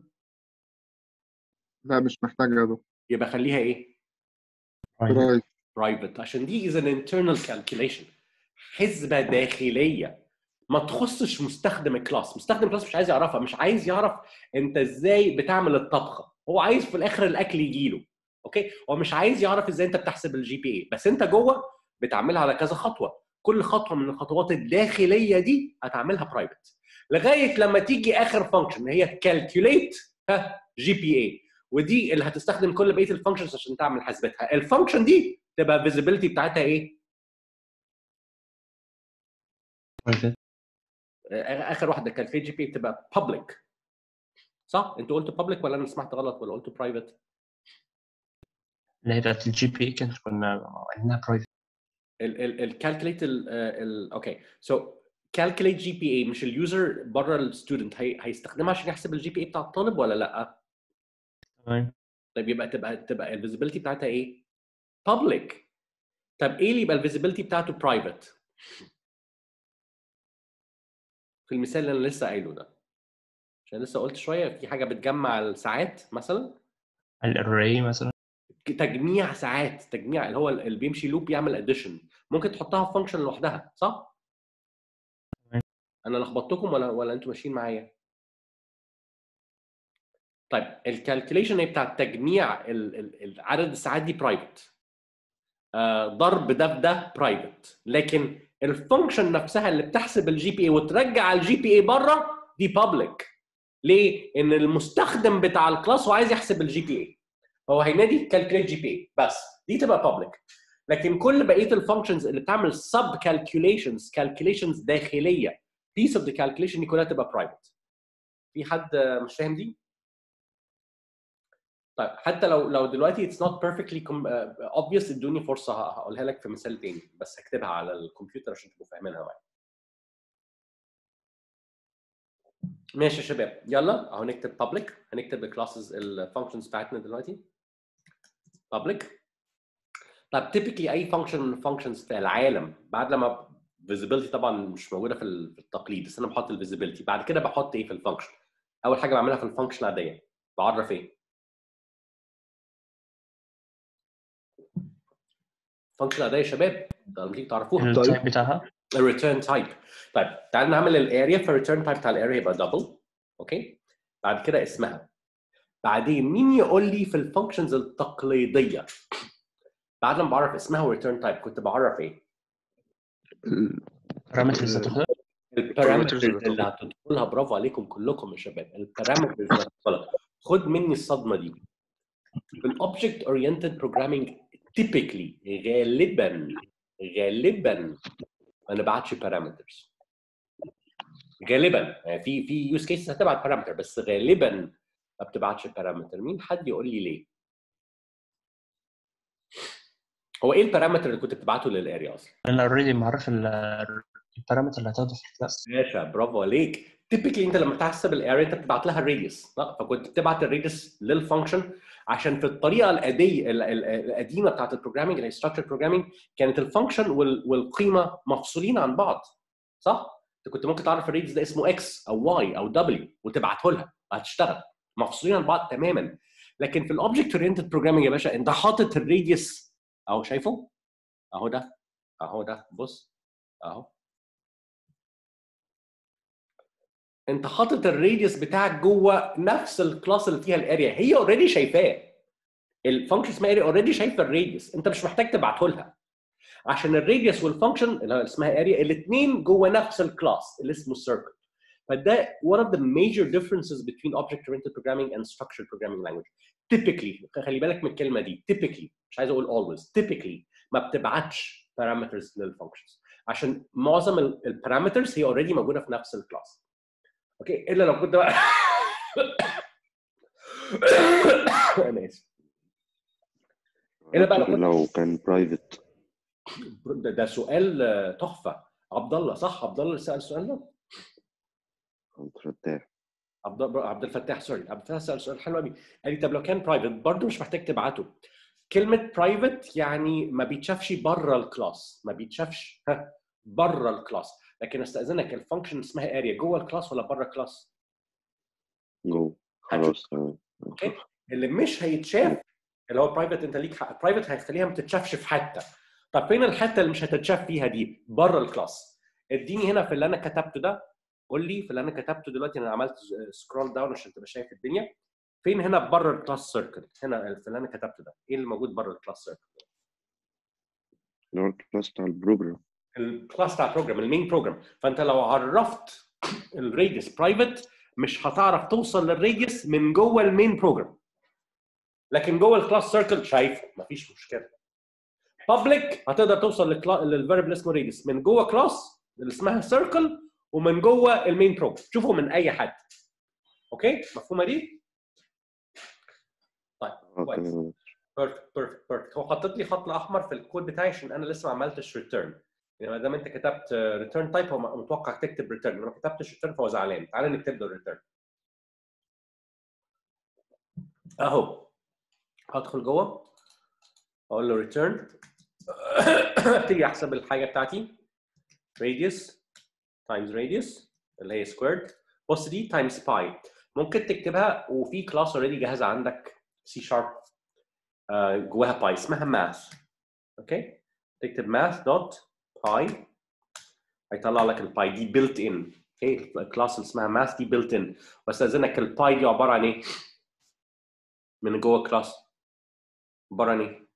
Speaker 3: لا مش محتاج يا دكتور
Speaker 1: يبقى خليها ايه؟
Speaker 3: برايت
Speaker 1: برايفت عشان دي is an internal calculation حسبه داخليه ما تخصش مستخدم الكلاس مستخدم الكلاس مش عايز يعرفها مش عايز يعرف انت ازاي بتعمل الطبخه هو عايز في الاخر الاكل يجي له اوكي هو مش عايز يعرف ازاي انت بتحسب الجي بي اي بس انت جوه بتعملها على كذا خطوه كل خطوه من الخطوات الداخليه دي هتعملها برايفت لغايه لما تيجي اخر فانكشن هي كالكوليت جي بي اي ودي اللي هتستخدم كل بقيه الفانكشنز عشان تعمل حسبتها الفانكشن دي تبقى فيزيبيليتي بتاعتها ايه
Speaker 2: برايفت
Speaker 1: آه، اخر واحده كانت في جي بي بتبقى بابليك صح انت قلت بابليك ولا انا سمعت غلط ولا قلت برايفت
Speaker 2: اللي هي بتاعت الجي بي كانت كنا قلنا برايفت
Speaker 1: الكالكوليت ال اوكي سو كالكوليت جي بي اي مش اليوزر بره الستودنت هي هيستخدمها عشان يحسب الجي بي اي بتاع الطالب ولا لا
Speaker 2: تمام
Speaker 1: طيب يبقى تبقى تبقى الفيزيبيليتي بتاعتها ايه بابليك طب ايه اللي يبقى الفيزيبيليتي بتاعته برايفت في المثال اللي انا لسه قايله ده عشان لسه قلت شويه في حاجه بتجمع الساعات مثلا
Speaker 2: الاري مثلا
Speaker 1: تجميع ساعات تجميع اللي هو اللي بيمشي لوب يعمل اديشن ممكن تحطها في فانكشن لوحدها صح؟
Speaker 2: تمام.
Speaker 1: انا لخبطتكم ولا ولا انتوا ماشيين معايا؟ طيب الكالكوليشن هي بتاعت تجميع ال- ال- ال- عدد الساعات دي برايفت ضرب ده في ده برايفت لكن الفانكشن نفسها اللي بتحسب الجي بي اي وترجع الجي بي اي بره دي بابليك ليه؟ ان المستخدم بتاع الكلاس هو عايز يحسب الجي بي اي هو هينادي كالكوليت جي بي اي بس دي تبقى بابليك لكن كل بقيه الفانكشنز اللي بتعمل سب كالكوليشنز كالكوليشنز داخليه بيس اوف ذا كالكوليشن دي كلها تبقى برايفت في حد مش فاهم دي؟ طيب حتى لو لو دلوقتي it's not perfectly com- uh, obvious ادوني فرصه ه- هقولها لك في مثال تاني بس هكتبها على الكمبيوتر عشان تبقوا فاهمينها معايا. ماشي يا شباب يلا اهو نكتب public هنكتب الكلاسز الفانكشنز بتاعتنا دلوقتي public طب typically اي فانكشن من الفانكشنز في العالم بعد لما visibility طبعا مش موجوده في ال- في التقليد بس انا بحط الفيزيبيليتي بعد كده بحط ايه في الفانكشن اول حاجه بعملها في الفانكشن العاديه بعرف ايه فانكشن العاديه يا شباب ده لما تيجي تعرفوها
Speaker 2: التايب بتاعها
Speaker 1: الريتيرن تايب طيب تعال نعمل الاريا فالريتيرن تايب بتاع الاريا يبقى دبل اوكي بعد كده اسمها بعدين مين يقول لي في الفانكشنز التقليديه بعد ما بعرف اسمها وريتيرن تايب كنت بعرف ايه؟
Speaker 2: البارامترز هتاخدها
Speaker 1: البارامترز
Speaker 4: اللي
Speaker 1: اللي هتدخلها برافو عليكم كلكم يا شباب البارامترز اللي هتدخلها خد مني الصدمه دي في الاوبجكت اورينتد بروجرامينج تيبيكلي غالبا غالبا ما نبعتش بارامترز غالبا يعني في في يوز كيسز هتبعت بارامتر بس غالبا ما بتبعتش بارامتر مين حد يقول لي ليه؟ هو ايه البارامتر اللي كنت بتبعته للاريا اصلا؟
Speaker 2: انا اوريدي معرف ال- البارامتر اللي هتاخده في الكلاس
Speaker 1: باشا برافو عليك تيبيكلي انت لما تحسب الاري انت بتبعت لها الراديوس فكنت بتبعت الراديوس للفانكشن عشان في الطريقه الاديه ال- ال- القديمه بتاعت البروجرامينج اللي هي ستراكشر بروجرامينج كانت الفانكشن والقيمه مفصولين عن بعض صح؟ انت كنت ممكن تعرف الراديوس ده اسمه اكس او واي او دبليو وتبعته لها هتشتغل مفصولين عن بعض تماما لكن في الاوبجكت اورينتد بروجرامينج يا باشا انت حاطط الراديوس اهو شايفه؟ اهو ده اهو ده بص اهو انت حاطط الراديوس بتاعك جوه نفس الكلاس اللي فيها الاريا هي اوريدي شايفاه الفانكشن اسمها اريا اوريدي شايفه الراديوس انت مش محتاج تبعته لها عشان الراديوس والفانكشن اللي هو اسمها اريا الاثنين جوه نفس الكلاس اللي اسمه السيركل فده one of the major differences between object oriented programming and structured programming language typically خلي بالك من الكلمه دي typically مش عايز اقول always typically ما بتبعتش parameters للfunctions عشان معظم البارامترز هي اوريدي موجوده في نفس الكلاس اوكي الا لو كنت بقى انا اسف هنا بقى لو كنت-
Speaker 4: لو كان برايفت
Speaker 1: ده, ده سؤال آه، تحفه عبد الله صح عبد الله اللي سال السؤال ده
Speaker 4: عبد الفتاح
Speaker 1: عبد عبد الفتاح سوري عبد الفتاح سال سؤال حلو قوي قال لي طب لو كان برايفت برضه مش محتاج تبعته كلمه برايفت يعني ما بيتشافش بره الكلاس ما بيتشافش ها بره الكلاس لكن استاذنك الفانكشن اسمها اريا جوه الكلاس ولا بره الكلاس
Speaker 4: جو خلاص تمام
Speaker 1: اوكي اللي مش هيتشاف اللي هو برايفت انت ليك حق برايفت هيخليها ما تتشافش في حته طب فين الحته اللي مش هتتشاف فيها دي بره الكلاس اديني هنا في اللي انا كتبته ده قول لي في اللي انا كتبته دلوقتي انا عملت سكرول داون عشان تبقى شايف الدنيا فين هنا بره الكلاس سيركل هنا في اللي انا كتبته ده ايه اللي موجود بره الكلاس سيركل
Speaker 4: اللي هو الكلاس بتاع البروجرام
Speaker 1: الكلاس بتاع البروجرام المين بروجرام فانت لو عرفت الراديوس برايفت مش هتعرف توصل للراديوس من جوه المين بروجرام لكن جوه الكلاس سيركل شايفه مفيش مشكله بابليك هتقدر توصل للفاريبل اسمه راديوس من جوه كلاس اللي اسمها سيركل ومن جوه المين بروجرام شوفه من اي حد اوكي مفهومه دي طيب
Speaker 4: اه
Speaker 1: كويس
Speaker 4: تمام
Speaker 1: بيرفكت بيرفكت بيرفكت هو حاطط لي خط احمر في الكود بتاعي عشان انا لسه ما عملتش ريتيرن يعني ما دام انت كتبت ريتيرن تايب هو متوقع تكتب ريتيرن لو ما كتبتش ريتيرن فهو زعلان تعالى نكتب له ريتيرن اهو هدخل جوه اقول له ريتيرن ابتدي احسب الحاجه بتاعتي radius times radius اللي هي squared بص دي times pi ممكن تكتبها وفي كلاس اوريدي جاهزه عندك سي شارب جواها باي اسمها math اوكي تكتب math دوت باي هيطلع لك الباي دي built in اوكي الكلاس اللي اسمها math دي built in واستاذنك الباي دي عباره عن ايه؟ من جوه كلاس عباره عن ايه؟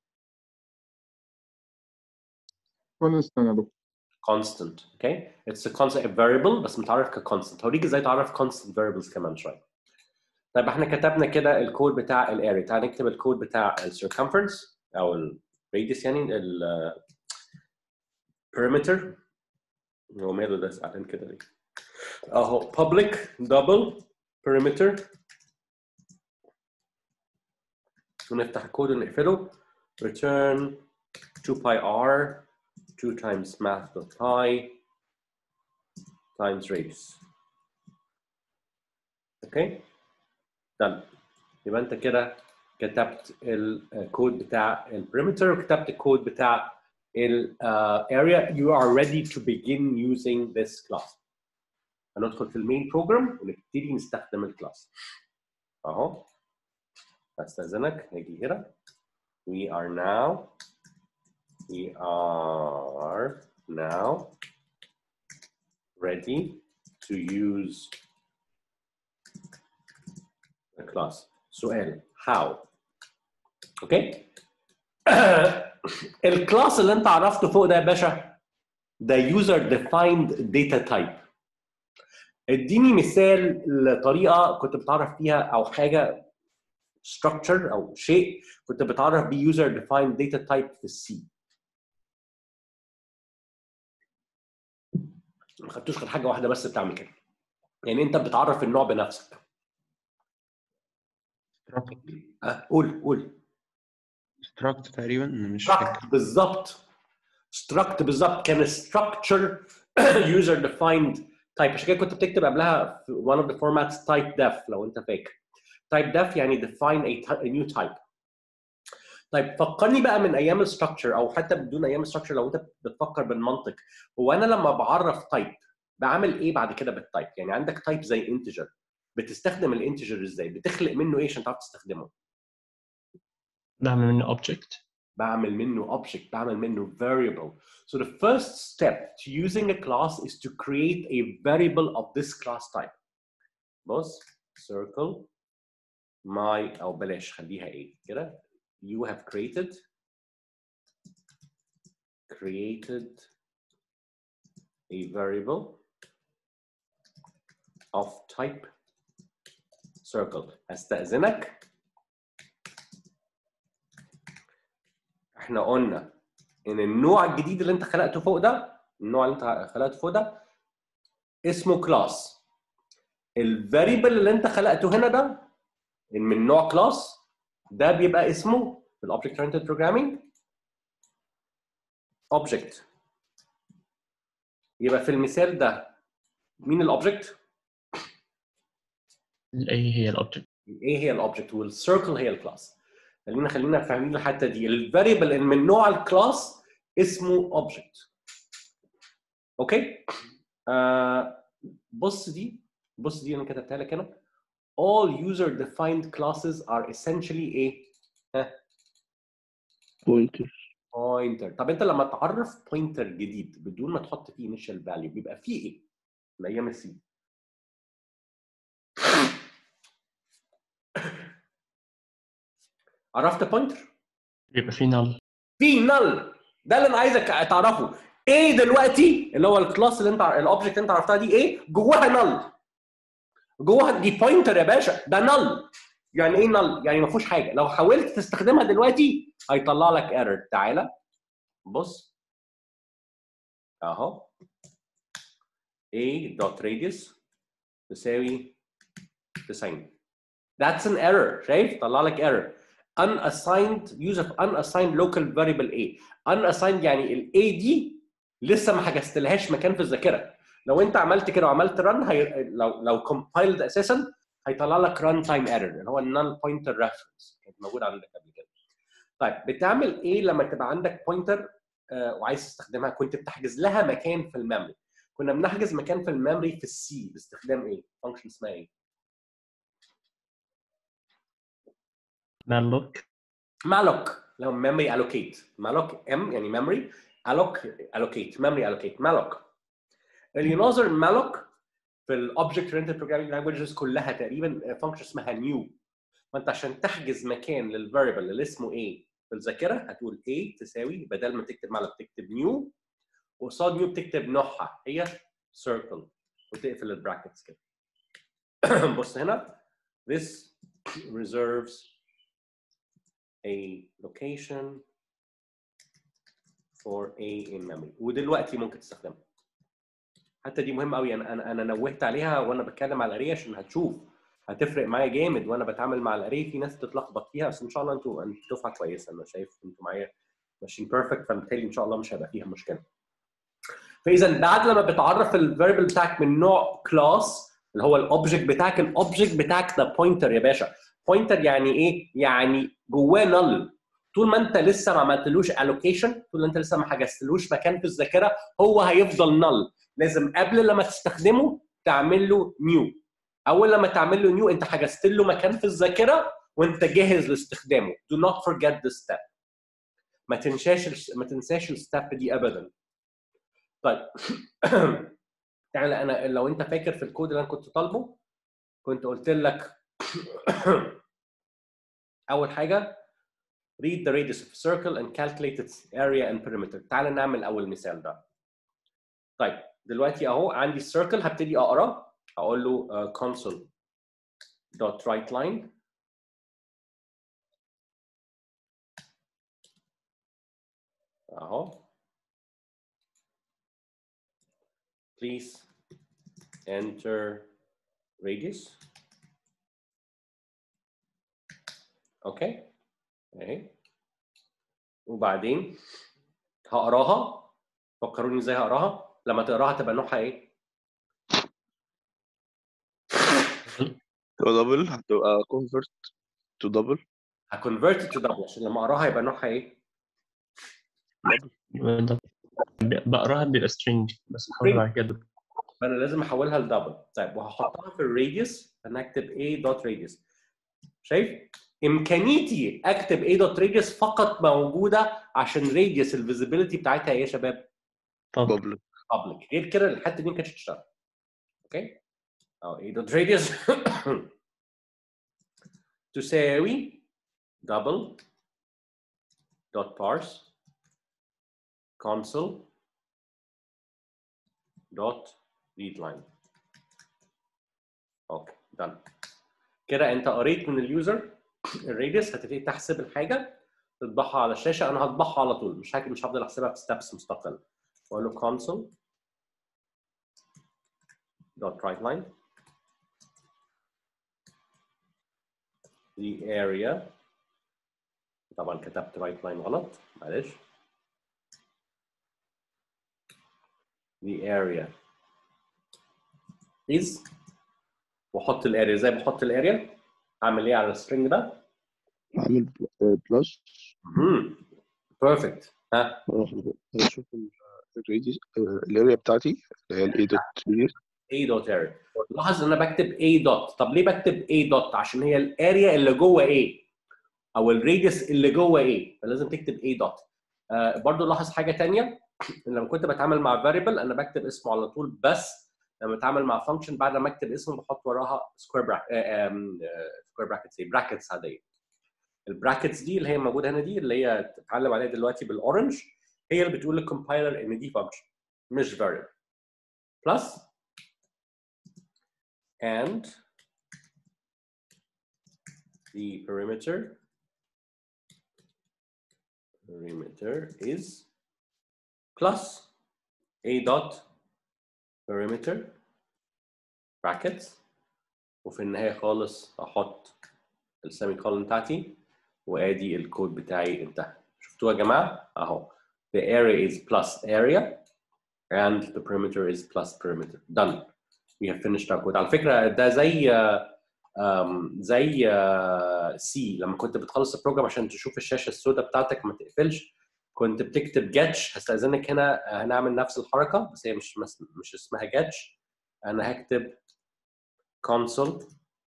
Speaker 3: كونستنت يا دكتور
Speaker 1: constant okay it's a constant a variable بس متعرف كconstant هوريك ازاي تعرف constant variables كمان شويه طيب احنا كتبنا كده الكود بتاع الاريا تعال نكتب الكود بتاع الcircumference او الراديوس يعني ال perimeter هو ماله ده زعلان كده ليه اهو public double perimeter ونفتح الكود ونقفله return 2 pi r 2 times math dot pi times radius. اوكي؟ done. يبقى انت كده كتبت الكود بتاع البريمتر وكتبت الكود بتاع ال uh, area you are ready to begin using this class. هندخل في المين بروجرام ونبتدي نستخدم الكلاس. اهو استاذنك نجي هنا. We are now we are now ready to use the class. سؤال how اوكي الكلاس اللي انت عرفته فوق ده يا باشا ده user defined data type اديني مثال لطريقه كنت بتعرف فيها او حاجه structure او شيء كنت بتعرف بيه user defined data type في السي ما خدتوش غير حاجه واحده بس بتعمل كده يعني انت بتعرف النوع بنفسك
Speaker 2: struct
Speaker 1: أه قول قول
Speaker 2: struct تقريبا أنا مش فاكر
Speaker 1: struct بالظبط struct بالظبط كان structure user defined type عشان كده كنت بتكتب قبلها في one of the formats type def لو انت فاكر type def يعني define a, ty- a new type طيب فكرني بقى من ايام الستراكشر او حتى بدون ايام الستراكشر لو انت بتفكر بالمنطق هو انا لما بعرف تايب بعمل ايه بعد كده بالتايب يعني عندك تايب زي انتجر بتستخدم الانتجر ازاي بتخلق منه ايه عشان تعرف تستخدمه
Speaker 2: بعمل منه object
Speaker 1: بعمل منه object بعمل منه variable so the first step to using a class is to create a variable of this class type بص circle my او بلاش خليها ايه كده you have created created a variable of type circle استأذنك احنا قلنا ان النوع الجديد اللي انت خلقته فوق ده النوع اللي انت خلقته فوق ده اسمه كلاس الفاريبل اللي انت خلقته هنا ده من نوع كلاس ده بيبقى اسمه في الاوبجكت اورينتد بروجرامينج اوبجكت يبقى في المثال ده مين الاوبجكت؟
Speaker 2: ايه هي الاوبجكت
Speaker 1: ايه هي الاوبجكت والسيركل هي الكلاس خلينا خلينا فاهمين الحته دي الفاريبل من نوع الكلاس اسمه اوبجكت اوكي آه بص دي بص دي انا كتبتها لك هنا all user defined classes are essentially ايه
Speaker 4: بوينتر
Speaker 1: pointer طب انت لما تعرف pointer جديد بدون ما تحط فيه initial value بيبقى فيه ايه من ايام السي عرفت pointer
Speaker 2: بيبقى في نل
Speaker 1: في نل ده اللي انا عايزك تعرفه ايه دلوقتي اللي هو الكلاس اللي انت الاوبجكت اللي انت عرفتها دي ايه جواها نل جواها دي بوينتر يا باشا ده نل يعني ايه نل يعني ما فيهوش حاجه لو حاولت تستخدمها دلوقتي هيطلع لك ايرور تعالى بص اهو a dot radius تساوي 90 that's an error شايف طلع لك error unassigned use of unassigned local variable a unassigned يعني ال a دي لسه ما حجزتلهاش مكان في الذاكره لو انت عملت كده وعملت run هي... لو لو compiled اساسا هيطلع لك run time error اللي هو النال pointer reference كانت موجوده عندك قبل كده طيب بتعمل ايه لما تبقى عندك pointer آه وعايز تستخدمها كنت بتحجز لها مكان في الميموري كنا بنحجز مكان في الميموري في السي باستخدام ايه فانكشن اسمها ايه
Speaker 2: مالوك
Speaker 1: malloc اللي هو memory allocate malloc m يعني memory alloc allocate memory allocate malloc اللي يناظر malloc في الاوبجكت اورينتد بروجرامينج لانجويجز كلها تقريبا فانكشن اسمها new فانت عشان تحجز مكان للفاريبل اللي اسمه ايه في الذاكره هتقول a تساوي بدل ما تكتب malloc تكتب new وقصاد new بتكتب نوعها هي circle وتقفل البراكتس كده بص هنا this reserves a location for a in memory ودلوقتي ممكن تستخدمها حتى دي مهمه قوي انا انا انا نوهت عليها وانا بتكلم على الاري عشان هتشوف هتفرق معايا جامد وانا بتعامل مع الاري في ناس بتتلخبط فيها بس ان شاء الله انتوا انتوا دفعه كويسه انا شايف انتوا معايا ماشيين بيرفكت فبالتالي ان شاء الله مش هيبقى فيها مشكله فاذا بعد لما بتعرف الفاريبل بتاعك من نوع كلاس اللي هو الاوبجكت بتاعك الاوبجكت بتاعك ده بوينتر يا باشا بوينتر يعني ايه؟ يعني جواه نل طول ما انت لسه ما عملتلوش الوكيشن طول ما انت لسه ما حجزتلوش مكان في الذاكره هو هيفضل نل لازم قبل لما تستخدمه تعمل له نيو اول لما تعمل له نيو انت حجزت له مكان في الذاكره وانت جاهز لاستخدامه do not forget this step ما تنساش ما تنساش الستيب دي ابدا طيب تعالى انا لو انت فاكر في الكود اللي انا كنت طالبه كنت قلت لك اول حاجه read the radius of a circle and calculate its area and perimeter تعال نعمل اول مثال ده طيب دلوقتي اهو عندي السيركل هبتدي اقرا اقول له uh, console dot write line اهو please enter radius اوكي اهي وبعدين هقراها فكروني ازاي هقراها لما تقراها تبقى نوعها ايه
Speaker 4: دبل هتبقى كونفرت تو دبل
Speaker 1: هكونفرت تو دبل عشان لما اقراها يبقى نوعها ايه
Speaker 2: ده- بقراها بيبقى string بس بحاول بعد كده
Speaker 1: فانا لازم احولها لدبل طيب وهحطها في الراديوس فانا اكتب a دوت راديوس شايف امكانيتي اكتب a دوت راديوس فقط موجوده عشان راديوس الفيزيبيليتي بتاعتها ايه يا شباب
Speaker 2: طب
Speaker 4: بابل
Speaker 1: بابليك غير كده الحته دي ما كانتش تشتغل اوكي او a دوت راديوس تساوي double dot parse console dot read line اوكي done كده انت قريت من اليوزر الراديوس هتبتدي تحسب الحاجه تطبعها على الشاشه انا هطبعها على طول مش هك... مش هفضل احسبها في ستبس مستقله واقول له console dot right line the area طبعا كتبت right line غلط معلش the area is واحط الاريا زي ما احط الاريا اعمل ايه على السترنج ده؟
Speaker 4: عامل بلس
Speaker 1: بيرفكت ها
Speaker 4: اشوف الريديوس الاريا بتاعتي اللي هي الاي دوت 3
Speaker 1: A دوت اريا لاحظ ان انا بكتب A دوت طب ليه بكتب A دوت عشان هي الاريا اللي جوه A او الراديوس اللي جوه A فلازم تكتب A دوت آه برضو لاحظ حاجه ثانيه لما كنت بتعامل مع فاريبل انا بكتب اسمه على طول بس لما بتعامل مع فانكشن بعد ما اكتب اسمه بحط وراها سكوير براكت سكوير براكتس ايه براكتس عاديه البراكتس دي اللي هي موجوده هنا دي اللي هي تتعلم عليها دلوقتي بالاورنج هي اللي بتقول للكومبايلر ان دي فانكشن مش فاريبل بلس and the perimeter perimeter is plus a dot perimeter brackets وفي النهاية خالص أحط السيمي كولن بتاعتي وآدي الكود بتاعي انتهى شفتوها يا جماعة؟ أهو the area is plus area and the perimeter is plus perimeter done we have finished our code على فكرة ده زي um, زي سي لما كنت بتخلص البروجرام عشان تشوف الشاشة السوداء بتاعتك ما تقفلش كنت بتكتب جاتش هستأذنك هنا هنعمل نفس الحركة بس هي مش مش اسمها جاتش أنا هكتب console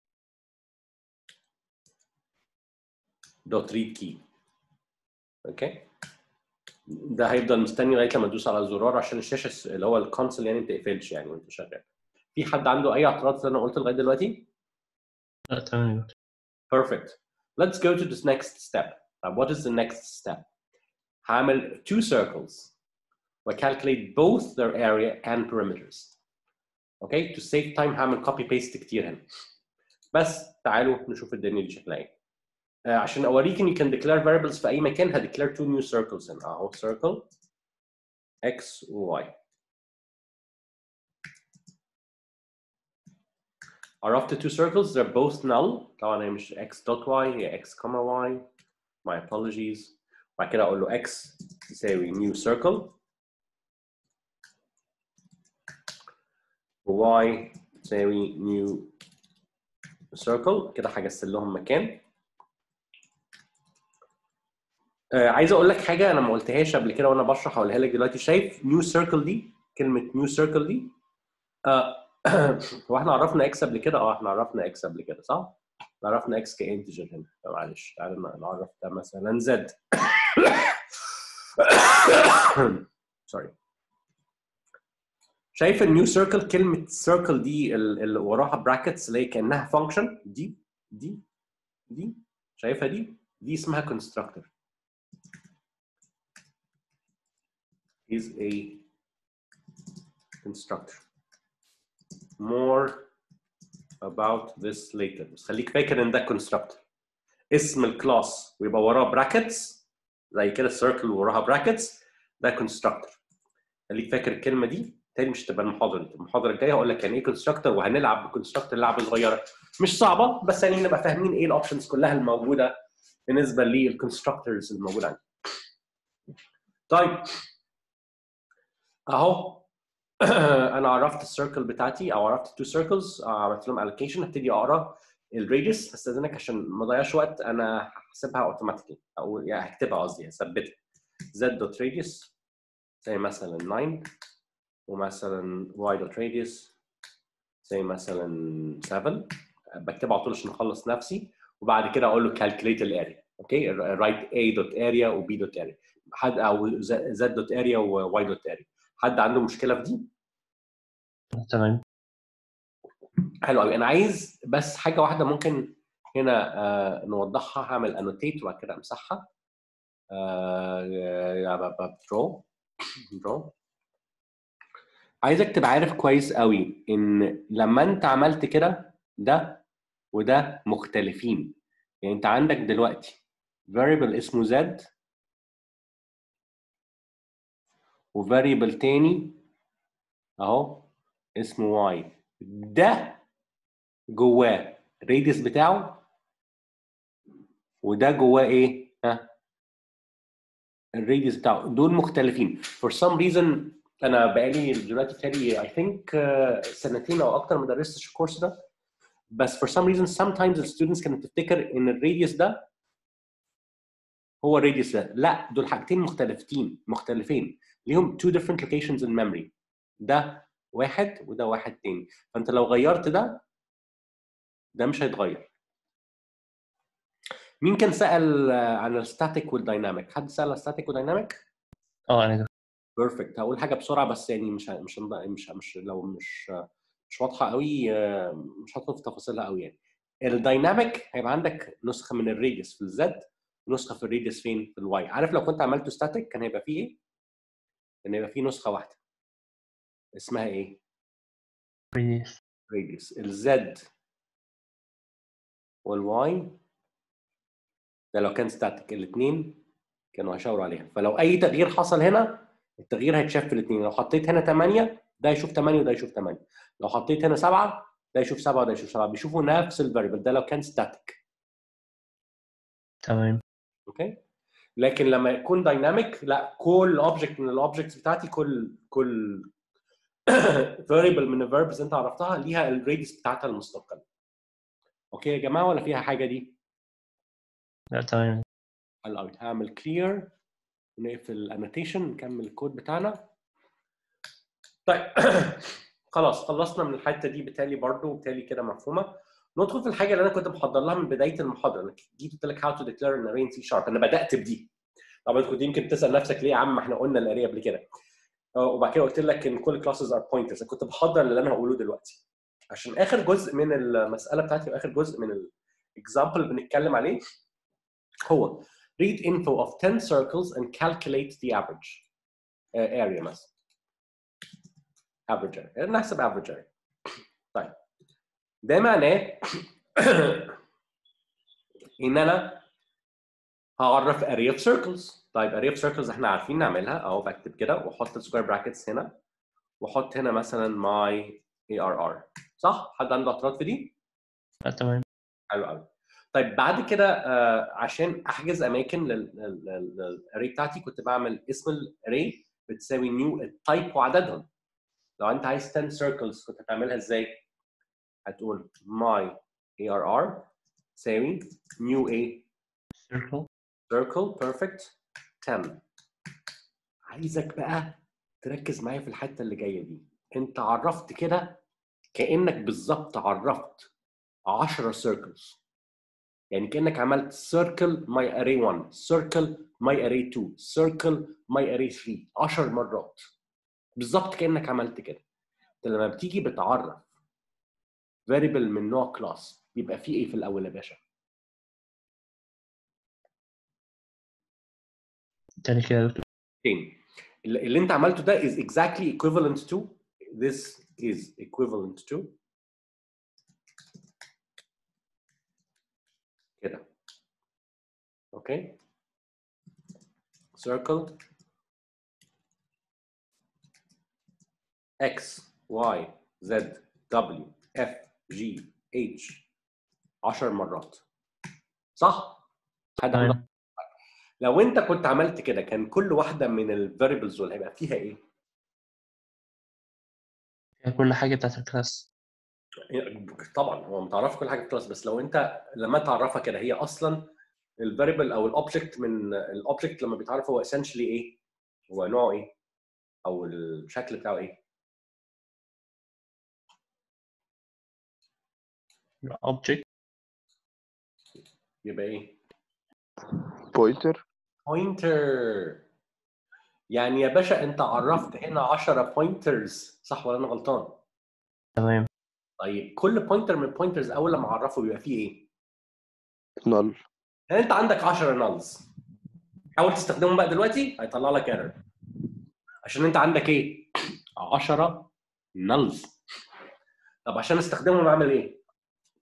Speaker 1: دوت ريد كي اوكي ده هيفضل مستني لغايه لما تدوس على الزرار عشان الشاشه اللي هو الكونسول يعني ما تقفلش يعني وانت شغال في حد عنده اي اعتراض اللي انا قلت لغايه دلوقتي
Speaker 2: لا تمام
Speaker 1: perfect let's go to this next step now what is the next step هعمل two circles وcalculate both their area and perimeters okay to save time هعمل copy paste كتير هنا بس تعالوا نشوف الدنيا دي شكلها ايه آه، عشان اوريك ان you can declare variables في اي مكان هديكلير two new circles هنا اهو circle x و y عرفت two circles they're both null طبعا هي مش x dot y هي x comma y my apologies بعد كده اقول له x تساوي new circle و y تساوي new circle كده هجسد لهم مكان آه عايز اقول لك حاجه انا ما قلتهاش قبل كده وانا بشرح هقولها لك دلوقتي شايف نيو سيركل دي كلمه نيو سيركل دي آه هو احنا عرفنا اكس قبل كده اه احنا عرفنا اكس قبل كده صح؟ عرفنا اكس كانتجر هنا معلش تعالى نعرف ده مثلا زد سوري شايف النيو سيركل كلمه سيركل دي اللي وراها براكتس اللي هي كانها فانكشن دي دي دي شايفها دي دي اسمها كونستراكتور is a constructor. More about this later. بس خليك فاكر ان ده constructor. اسم الكلاس ويبقى وراه brackets زي كده circle وراها brackets ده constructor. خليك فاكر الكلمه دي تاني مش هتبقى المحاضره دي، المحاضره الجايه هقول لك يعني ايه constructor وهنلعب بكونستراكتور لعبه صغيره مش صعبه بس يعني نبقى فاهمين ايه الاوبشنز كلها الموجوده بالنسبه للكونستراكتورز الموجوده عندي. طيب اهو انا عرفت السيركل بتاعتي او عرفت التو سيركلز عملت لهم الوكيشن هبتدي اقرا الراديوس هستاذنك عشان ما اضيعش وقت انا هحسبها اوتوماتيكلي او يعني هكتبها قصدي هثبتها z دوت radius زي مثلا 9 ومثلا y دوت radius زي مثلا 7 بكتبها على طول عشان اخلص نفسي وبعد كده اقول له calculate الاريا اوكي write a دوت area و b دوت area حد او z دوت area و y دوت area حد عنده مشكله في دي؟
Speaker 2: تمام
Speaker 1: حلو قوي انا عايز بس حاجه واحده ممكن هنا آه نوضحها هعمل انوتيت وبعد كده امسحها درو درو عايزك تبقى عارف كويس قوي ان لما انت عملت كده ده وده مختلفين يعني انت عندك دلوقتي variable اسمه z وفاريبل تاني اهو اسمه y ده جواه الراديوس بتاعه وده جواه ايه؟ ها؟ الراديوس بتاعه دول مختلفين for some reason انا بقالي دلوقتي بتهيألي I think uh, سنتين او اكتر ما درستش الكورس ده بس for some reason sometimes الستودنتس كانت تفتكر ان الراديوس ده هو الراديوس ده لا دول حاجتين مختلفتين مختلفين ليهم two different locations in memory ده واحد وده واحد تاني فانت لو غيرت ده ده مش هيتغير مين كان سأل آه، عن الستاتيك والدايناميك حد سأل عن الستاتيك والدايناميك
Speaker 2: اه انا
Speaker 1: بيرفكت هقول حاجه بسرعه بس يعني مش ه- مش هنض- مش مش لو مش مش واضحه قوي آه، مش هدخل في تفاصيلها قوي يعني الدايناميك هيبقى عندك نسخه من الراديوس في الزد ونسخه في الراديوس فين في الواي عارف لو كنت عملته ستاتيك كان هيبقى فيه ايه كان هيبقى فيه نسخه واحده اسمها ايه
Speaker 2: radius
Speaker 1: راديوس الزد والواي ده لو كان ستاتيك الاثنين كانوا هيشاوروا عليها فلو اي تغيير حصل هنا التغيير هيتشاف في الاثنين لو حطيت هنا 8 ده يشوف 8 وده يشوف 8 لو حطيت هنا 7 ده يشوف 7 وده يشوف 7 بيشوفوا نفس الفاريبل ده لو كان ستاتيك
Speaker 2: تمام
Speaker 1: اوكي لكن لما يكون دايناميك لا كل اوبجكت من الاوبجكتس بتاعتي كل كل فاريبل من الفيربز انت عرفتها ليها الراديوس بتاعتها المستقل اوكي يا جماعه ولا فيها حاجه دي
Speaker 2: لا تمام
Speaker 1: حلو قوي هعمل كلير ونقفل الانوتيشن نكمل الكود بتاعنا طيب خلاص خلصنا من الحته دي بالتالي برضو بالتالي كده مفهومه ندخل في الحاجه اللي انا كنت محضر لها من بدايه المحاضره انا جيت قلت لك هاو تو ديكلير ان اري سي شارب انا بدات بدي طبعا كنت يمكن تسال نفسك ليه يا عم ما احنا قلنا الاري قبل كده آه، وبعد كده قلت لك ان كل كلاسز ار بوينترز كنت بحضر اللي انا هقوله دلوقتي عشان اخر جزء من المساله بتاعتي واخر جزء من الاكزامبل بنتكلم عليه هو read info of 10 circles and calculate the average uh, area مثلا average area نحسب average area طيب ده معناه ان انا هعرف array of circles طيب array of circles احنا عارفين نعملها اهو بكتب كده واحط square brackets هنا واحط هنا مثلا my arr صح؟ حد عنده اعتراض في دي؟
Speaker 2: لا تمام
Speaker 1: حلو قوي طيب بعد كده آه، عشان احجز اماكن للاري بتاعتي كنت بعمل اسم الاري بتساوي نيو التايب وعددهم لو انت عايز 10 circles كنت هتعملها ازاي؟ هتقول my arr تساوي new a
Speaker 2: circle
Speaker 1: circle perfect 10 عايزك بقى تركز معايا في الحته اللي جايه دي انت عرفت كده كانك بالظبط عرفت 10 circles يعني كانك عملت circle my array 1 circle my array 2 circle my array 3 10 مرات بالظبط كانك عملت كده انت لما بتيجي بتعرف variable من نوع class بيبقى فيه ايه في الاول يا باشا
Speaker 2: تاني كده يا دكتور
Speaker 1: تاني اللي اللي انت عملته ده is exactly equivalent to this is equivalent to كده اوكي circle x y z w f g h 10 مرات صح؟ حد عنده
Speaker 2: تمام
Speaker 1: لو انت كنت عملت كده كان كل واحده من الفاريبلز دول هيبقى فيها ايه؟
Speaker 2: فيها كل حاجة بتاعت الكلاس
Speaker 1: طبعا هو متعرف كل حاجه في الكلاس بس لو انت لما تعرفها كده هي اصلا الفاريبل او الاوبجكت من الاوبجكت لما بيتعرف هو essentially ايه؟ هو نوعه ايه؟ او الشكل بتاعه ايه؟
Speaker 2: object
Speaker 1: يبقى ايه؟
Speaker 4: بوينتر
Speaker 1: بوينتر يعني يا باشا انت عرفت هنا 10 بوينترز صح ولا انا غلطان؟
Speaker 2: تمام
Speaker 1: طيب كل بوينتر من البوينترز اول لما اعرفه بيبقى فيه ايه؟
Speaker 4: نل
Speaker 1: يعني انت عندك 10 نالز حاول تستخدمهم بقى دلوقتي هيطلع لك ايرور عشان انت عندك ايه 10 نالز طب عشان استخدمهم اعمل ايه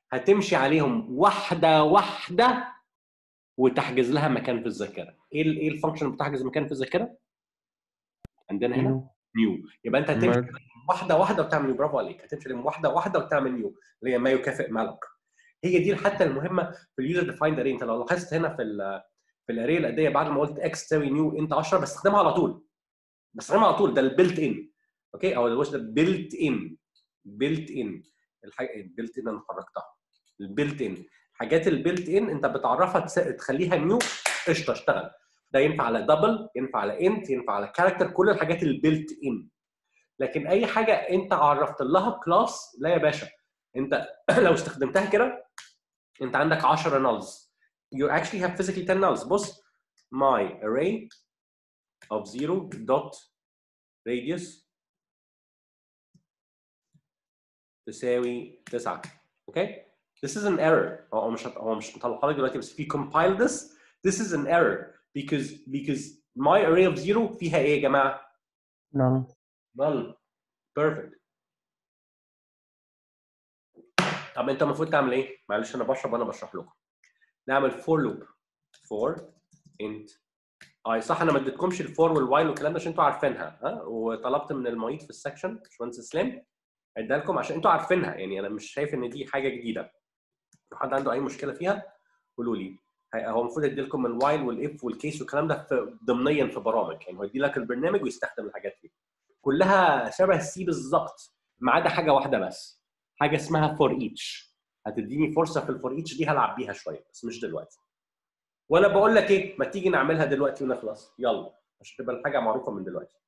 Speaker 1: هتمشي عليهم واحده واحده وتحجز لها مكان في الذاكره ايه ال- ايه الفانكشن اللي بتحجز مكان في الذاكره عندنا هنا
Speaker 2: نيو
Speaker 1: نيو يبقى انت هتمشي
Speaker 2: مر-
Speaker 1: واحده واحده وتعمل نيو برافو عليك هتمشي عليهم واحده واحده وتعمل نيو اللي هي ما يكافئ مالك هي دي حتى المهمه في اليوزر ديفايند اري انت لو لاحظت هنا في ال في الاري الاديه بعد ما قلت اكس تساوي نيو انت 10 بستخدمها على طول بستخدمها على طول ده البيلت ان اوكي او الوش ده بيلت ان بيلت ان الحاجه البيلت ان انا خرجتها البيلت ان حاجات البيلت ان انت بتعرفها تس- تخليها نيو قشطه اشتغل ده ينفع على دبل ينفع على انت ينفع على كاركتر كل الحاجات البيلت ان لكن اي حاجه انت عرفت لها كلاس لا يا باشا انت لو استخدمتها كده انت عندك 10 نلز you actually have physically 10 nulls بص my array of 0 dot radius تساوي 9 اوكي this is an error هو مش هو مش مطلعها لك دلوقتي بس في compile this this is an error because because my array of 0 فيها ايه يا جماعه
Speaker 2: نل
Speaker 1: null perfect طب انت المفروض تعمل ايه؟ معلش انا بشرب وانا بشرح لكم. نعمل for loop for int اي صح انا ما اديتكمش الفور والوايل والكلام ده عشان انتوا عارفينها ها وطلبت من المعيد في السكشن باشمهندس اسلام اديها لكم عشان انتوا عارفينها يعني انا مش شايف ان دي حاجه جديده. لو حد عنده اي مشكله فيها قولوا لي هي- هو المفروض يدي لكم الوايل والاف والكيس والكلام ده في ضمنيا في برامج يعني هو يدي لك البرنامج ويستخدم الحاجات دي. كلها شبه السي بالظبط ما عدا حاجه واحده بس حاجه اسمها فور ايتش هتديني فرصه في الفور ايتش دي هلعب بيها شويه بس مش دلوقتي ولا بقول لك ايه ما تيجي نعملها دلوقتي ونخلص يلا عشان تبقى الحاجه معروفه من دلوقتي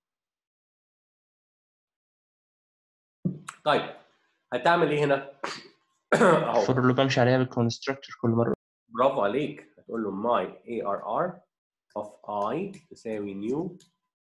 Speaker 1: طيب هتعمل ايه هنا اهو
Speaker 2: فور اللي بمشي عليها بالكونستراكتور كل مره
Speaker 1: برافو عليك هتقول له my arr of i تساوي new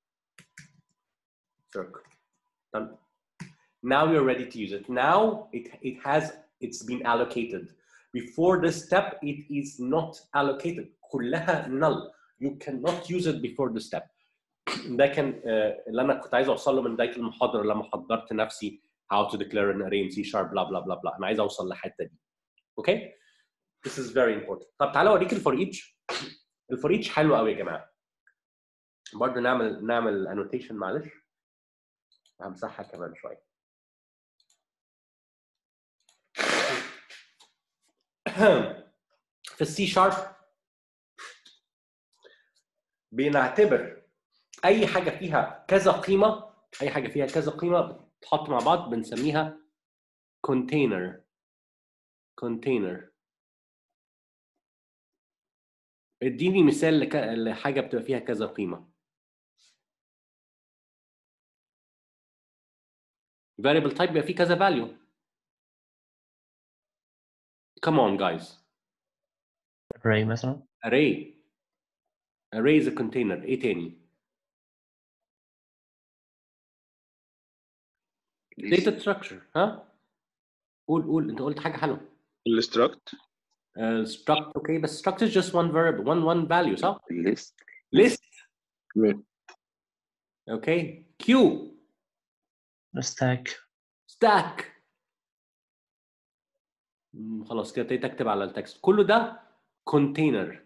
Speaker 1: circle done now you're ready to use it now it it has it's been allocated before this step it is not allocated كلها null you cannot use it before the step ده كان آه، اللي انا كنت عايز اوصل له من بدايه المحاضره لما حضرت نفسي how to declare an array in C sharp blah blah blah blah انا عايز اوصل للحته دي اوكي This is very important. طب تعالى اوريك الفور ايتش. الفور ايتش حلو قوي يا جماعه. برضه نعمل نعمل انوتيشن معلش. همسحها كمان شويه. في السي شارب بنعتبر اي حاجه فيها كذا قيمه اي حاجه فيها كذا قيمه بتتحط مع بعض بنسميها container container اديني مثال لك... لحاجه بتبقى فيها كذا قيمه variable type بيبقى فيه كذا value come on guys
Speaker 2: array مثلا
Speaker 1: array array is a container ايه تاني data structure ها قول قول انت قلت حاجه حلوه
Speaker 4: الستراكت
Speaker 1: uh, struct okay بس struct is just one variable one one value صح
Speaker 5: list
Speaker 1: list
Speaker 4: تمام.
Speaker 1: okay queue
Speaker 2: stack
Speaker 1: stack مم، خلاص كده ابتديت اكتب على التكست كله ده كونتينر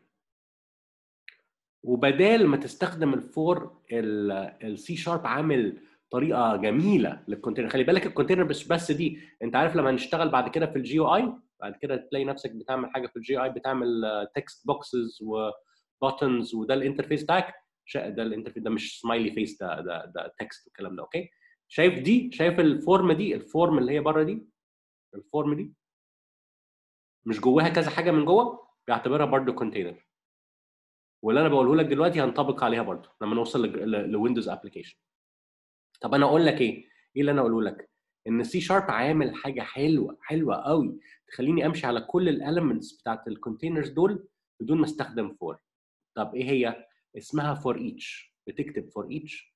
Speaker 1: وبدال ما تستخدم الفور السي شارب عامل طريقه جميله للكونتينر خلي بالك الكونتينر مش بس دي انت عارف لما نشتغل بعد كده في الجي او اي بعد كده تلاقي نفسك بتعمل حاجه في الجي اي بتعمل تكست بوكسز وباتنز وده الانترفيس بتاعك شا- ده الانترفيس ده مش سمايلي فيس ده ده ده تكست والكلام ده اوكي شايف دي شايف الفورم دي الفورم اللي هي بره دي الفورم دي مش جواها كذا حاجه من جوه بيعتبرها برضه كونتينر واللي انا بقوله لك دلوقتي هنطبق عليها برضه لما نوصل لويندوز ابلكيشن طب انا اقول لك ايه ايه اللي انا اقوله لك ان سي شارب عامل حاجه حلوه حلوه قوي تخليني امشي على كل الاليمنتس بتاعت الكونتينرز دول بدون ما استخدم فور طب ايه هي اسمها فور ايتش بتكتب فور ايتش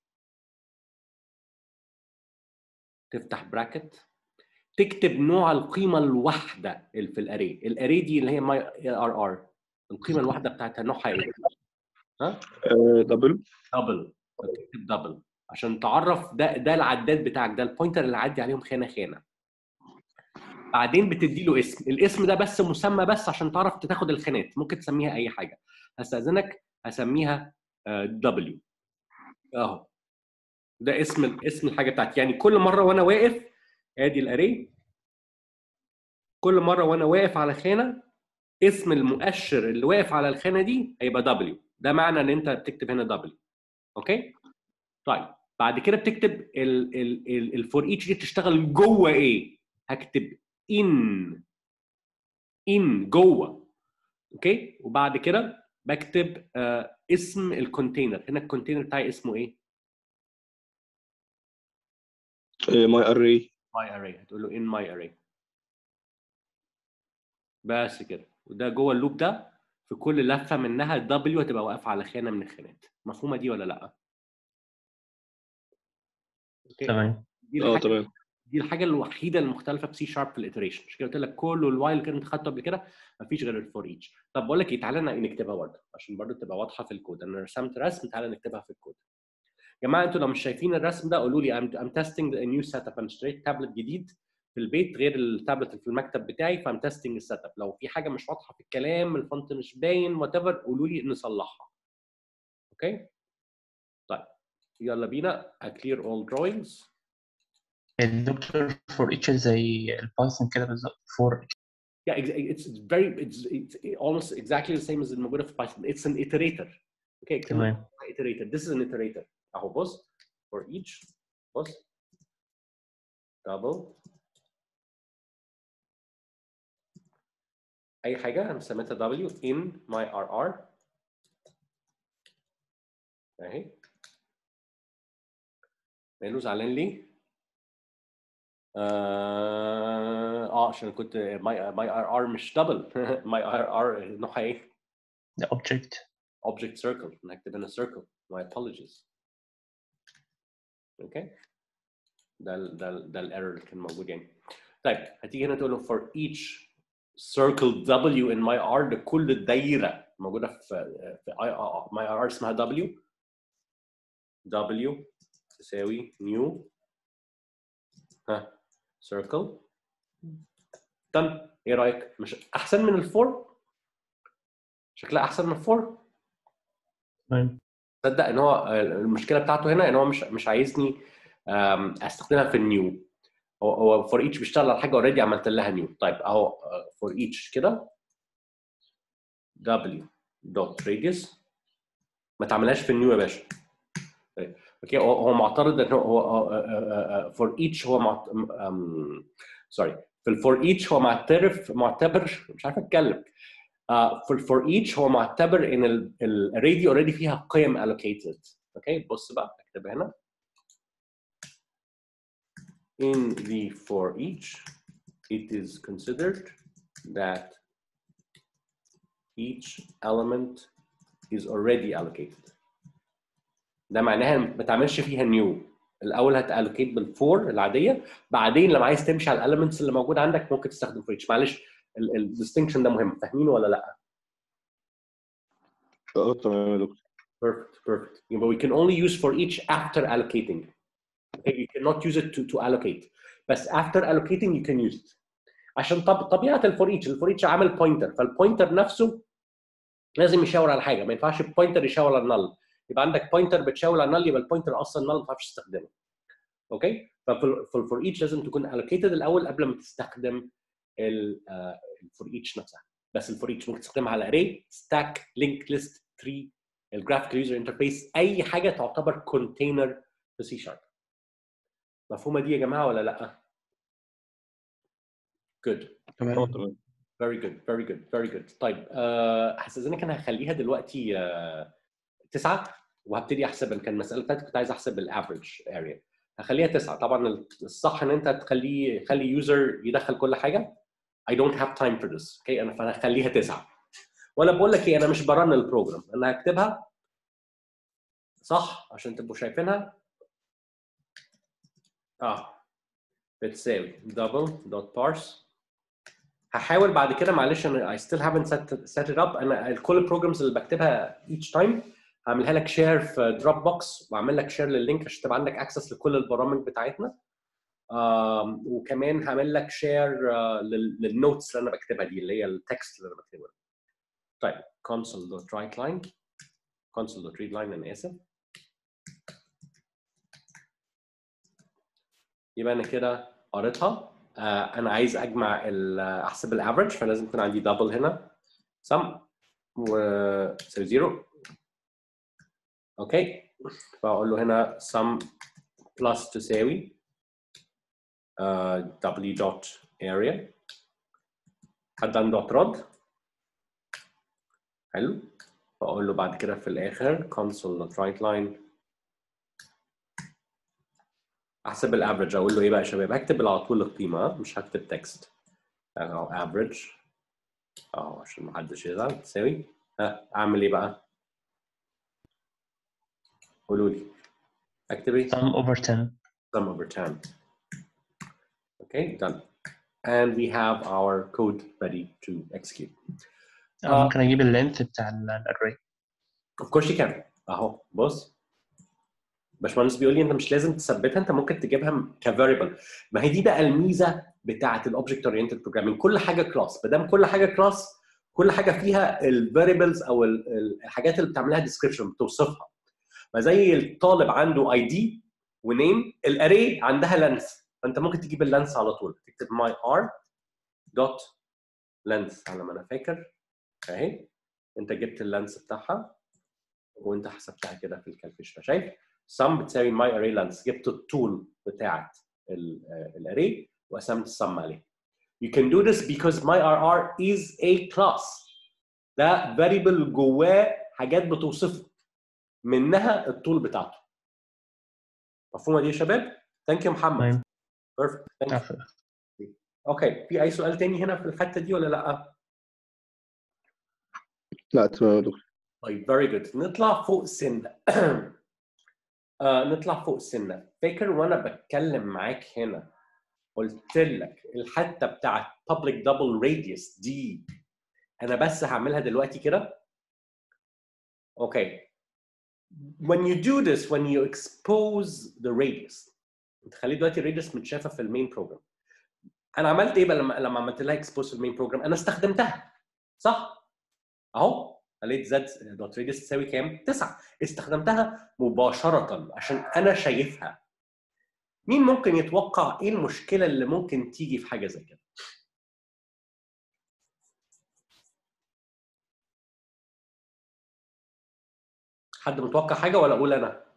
Speaker 1: تفتح براكت تكتب نوع القيمه الواحده اللي في الاري الاري دي اللي هي ماي ار ار القيمه الواحده بتاعتها نوعها ايه ها
Speaker 4: دبل
Speaker 1: دبل تكتب دبل عشان تعرف ده ده العداد بتاعك ده البوينتر اللي عدي عليهم خانه خانه بعدين بتدي له اسم الاسم ده بس مسمى بس عشان تعرف تاخد الخانات ممكن تسميها اي حاجه هستاذنك هسميها دبليو اهو ده اسم اسم الحاجه بتاعتي يعني كل مره وانا واقف ادي الاري كل مره وانا واقف على خانه اسم المؤشر اللي واقف على الخانه دي هيبقى دبليو ده معنى ان انت بتكتب هنا دبليو اوكي طيب بعد كده بتكتب الفور ايتش دي تشتغل جوه ايه هكتب ان ان جوه اوكي وبعد كده بكتب آه اسم الكونتينر هنا الكونتينر بتاعي اسمه ايه
Speaker 4: ماي اري
Speaker 1: ماي اري هتقول له ان ماي اري بس كده وده جوه اللوب ده في كل لفه منها دبليو هتبقى واقفه على خانه من الخانات مفهومه دي ولا لا اوكي
Speaker 2: تمام
Speaker 1: دي
Speaker 4: اه
Speaker 1: الحاجه
Speaker 4: تمام
Speaker 1: دي الحاجه الوحيده المختلفه في سي شارب في الاتريشن مش كده قلت لك كل الوايل اللي انت خدته قبل كده مفيش غير الفور ايتش طب بقول لك ايه تعالى نكتبها برضه عشان برضه تبقى واضحه في الكود انا رسمت رسم تعالى نكتبها في الكود يا جماعه انتوا لو مش شايفين الرسم ده قولوا لي I'm, I'm testing a new setup انا اشتريت تابلت جديد في البيت غير التابلت اللي في المكتب بتاعي فام تيستنج السيت اب لو في حاجه مش واضحه في الكلام الفونت مش باين وات ايفر قولوا لي نصلحها اوكي طيب يلا بينا I clear all drawings
Speaker 2: الدكتور فور اتش زي البايثون كده بالظبط فور
Speaker 1: Yeah, ex- it's it's very it's it's almost exactly the same as الموجودة في Python. It's an iterator. Okay, كلمة
Speaker 2: تمام
Speaker 1: iterator. This is an iterator. أهو بص for each بص double أي حاجة أنا سميتها W in my RR أهي ماله زعلان ليه؟ اه آه، عشان كنت ماي ماي ار ار مش دبل ماي ار ار نوعها ايه؟
Speaker 2: ده اوبجكت
Speaker 1: object circle نكتب هنا circle my apologies اوكي ده ال ده ال ده الايرور اللي كان موجود يعني طيب هتيجي هنا تقول له for each circle W in my R ده كل الدايره موجوده في في I my R اسمها W W تساوي new ها circle تم ايه رايك؟ مش احسن من الفور؟ شكلها احسن من الفور؟
Speaker 2: تمام
Speaker 1: تصدق ان هو المشكله بتاعته هنا ان هو مش مش عايزني أم، استخدمها في النيو هو هو فور ايتش بيشتغل على حاجه اوريدي عملت لها نيو طيب اهو فور ايتش كده w دوت radius ما تعملهاش في النيو يا باشا طيب، اوكي هو هو معترض ان هو هو فور ايتش هو سوري في الفور ايتش هو معترف معتبر مش عارف اتكلم آه، في الفور ايتش هو معتبر ان الاري دي اوريدي فيها قيم allocated اوكي بص بقى اكتبها هنا in the for each it is considered that each element is already allocated ده معناها ما تعملش فيها نيو الاول هتالوكيت بالفور العاديه بعدين لما عايز تمشي على الاليمنتس اللي موجوده عندك ممكن تستخدم for each معلش الديستنكشن ده مهم فاهمينه ولا لا
Speaker 4: اه تمام يا دكتور
Speaker 1: Perfect, perfect. But we can only use for each after allocating. Okay, you cannot use it to, to allocate. بس after allocating you can use it. عشان طب طبيعه الفور ايتش الفور ايتش عامل بوينتر فالبوينتر نفسه لازم يشاور على حاجه ما ينفعش البوينتر يشاور على النل يبقى عندك بوينتر بتشاور على النل يبقى البوينتر اصلا النل ما تعرفش تستخدمه اوكي ففي الفور ايتش لازم تكون allocated الاول قبل ما تستخدم الفور ايتش نفسها بس الفور ايتش ممكن تستخدمها على array stack linked list tree الجرافيكال يوزر انترفيس اي حاجه تعتبر كونتينر في سي شارب مفهومه دي يا جماعه ولا لا good
Speaker 4: اه
Speaker 2: تمام
Speaker 4: تمام
Speaker 1: very good very good very good طيب آه، هستاذنك انا هخليها دلوقتي آه، تسعه وهبتدي احسب ان كان المساله اللي فاتت كنت عايز احسب الافريج اريا هخليها تسعه طبعا الصح ان انت تخليه خلي يوزر يدخل كل حاجه I don't have time for this اوكي انا فانا هخليها تسعه وانا بقول لك ايه انا مش برن البروجرام انا هكتبها صح عشان تبقوا شايفينها اه بتساوي double dot parse هحاول بعد كده معلش انا I still haven't set, set it up انا كل البروجرامز اللي بكتبها each time هعملها لك شير في دروب بوكس واعمل لك شير لللينك عشان تبقى عندك اكسس لكل البرامج بتاعتنا آم، وكمان هعمل لك شير للنوتس اللي انا بكتبها دي اللي هي التكست اللي انا بكتبه طيب console.writeline console.readline انا اسف يبقى انا كده قريتها آه، انا عايز اجمع ال- احسب الافرج فلازم يكون عندي دبل هنا sum وتساوي زيرو اوكي فاقول له هنا sum plus تساوي آه، w dot area حد عنده اعتراض؟ حلو فاقول له بعد كده في الاخر console dot write line احسب الافرج اقول له ايه بقى يا شباب هكتب على طول القيمه ها؟ مش هكتب تكست اهو افريج اهو عشان ما حدش يزعل تساوي ها اعمل ايه بقى؟ قولوا لي اكتب ايه؟
Speaker 2: sum over 10
Speaker 1: sum over 10 okay done and we have our code ready to execute
Speaker 2: أو
Speaker 1: آه.
Speaker 2: ممكن اجيب اللينث بتاع الاري
Speaker 1: of course you can اهو بص باشمهندس بيقول لي انت مش لازم تثبتها انت ممكن تجيبها كفاريبل ما هي دي بقى الميزه بتاعه الاوبجكت اورينتد بروجرامينج كل حاجه كلاس ما دام كل حاجه كلاس كل حاجه فيها الفاريبلز او ال- ال- الحاجات اللي بتعملها ديسكربشن بتوصفها فزي الطالب عنده اي دي ونيم الاري عندها لينث فانت ممكن تجيب اللينث على طول تكتب ماي ار دوت لينث على ما انا فاكر اهي انت جبت اللينث بتاعها وانت حسبتها كده في الكالكوليشن شايف sum بتساوي my array length جبت الطول بتاعت الاري وقسمت السم عليه you can do this because my RR is a class ده variable جواه حاجات بتوصفه منها الطول بتاعته مفهومه دي يا شباب؟ ثانك يو محمد
Speaker 2: تمام.
Speaker 1: بيرفكت ثانك يو
Speaker 2: عفوا.
Speaker 1: اوكي في اي سؤال تاني هنا في الحته دي ولا لا؟
Speaker 4: لا تمام يا دكتور
Speaker 1: طيب فيري جود نطلع فوق سنه آه نطلع فوق سنه فاكر وانا بتكلم معاك هنا قلت لك الحته بتاعت public double radius دي انا بس هعملها دلوقتي كده اوكي when you do this when you expose the radius انت خلي دلوقتي الراديوس متشافه في المين بروجرام انا عملت ايه بقى لما لما عملت لها expose في المين بروجرام انا استخدمتها صح اهو خليت زد دوت راديوس تساوي كام 9 استخدمتها مباشره عشان انا شايفها مين ممكن يتوقع ايه المشكله اللي ممكن تيجي في حاجه زي كده حد متوقع حاجه ولا اقول انا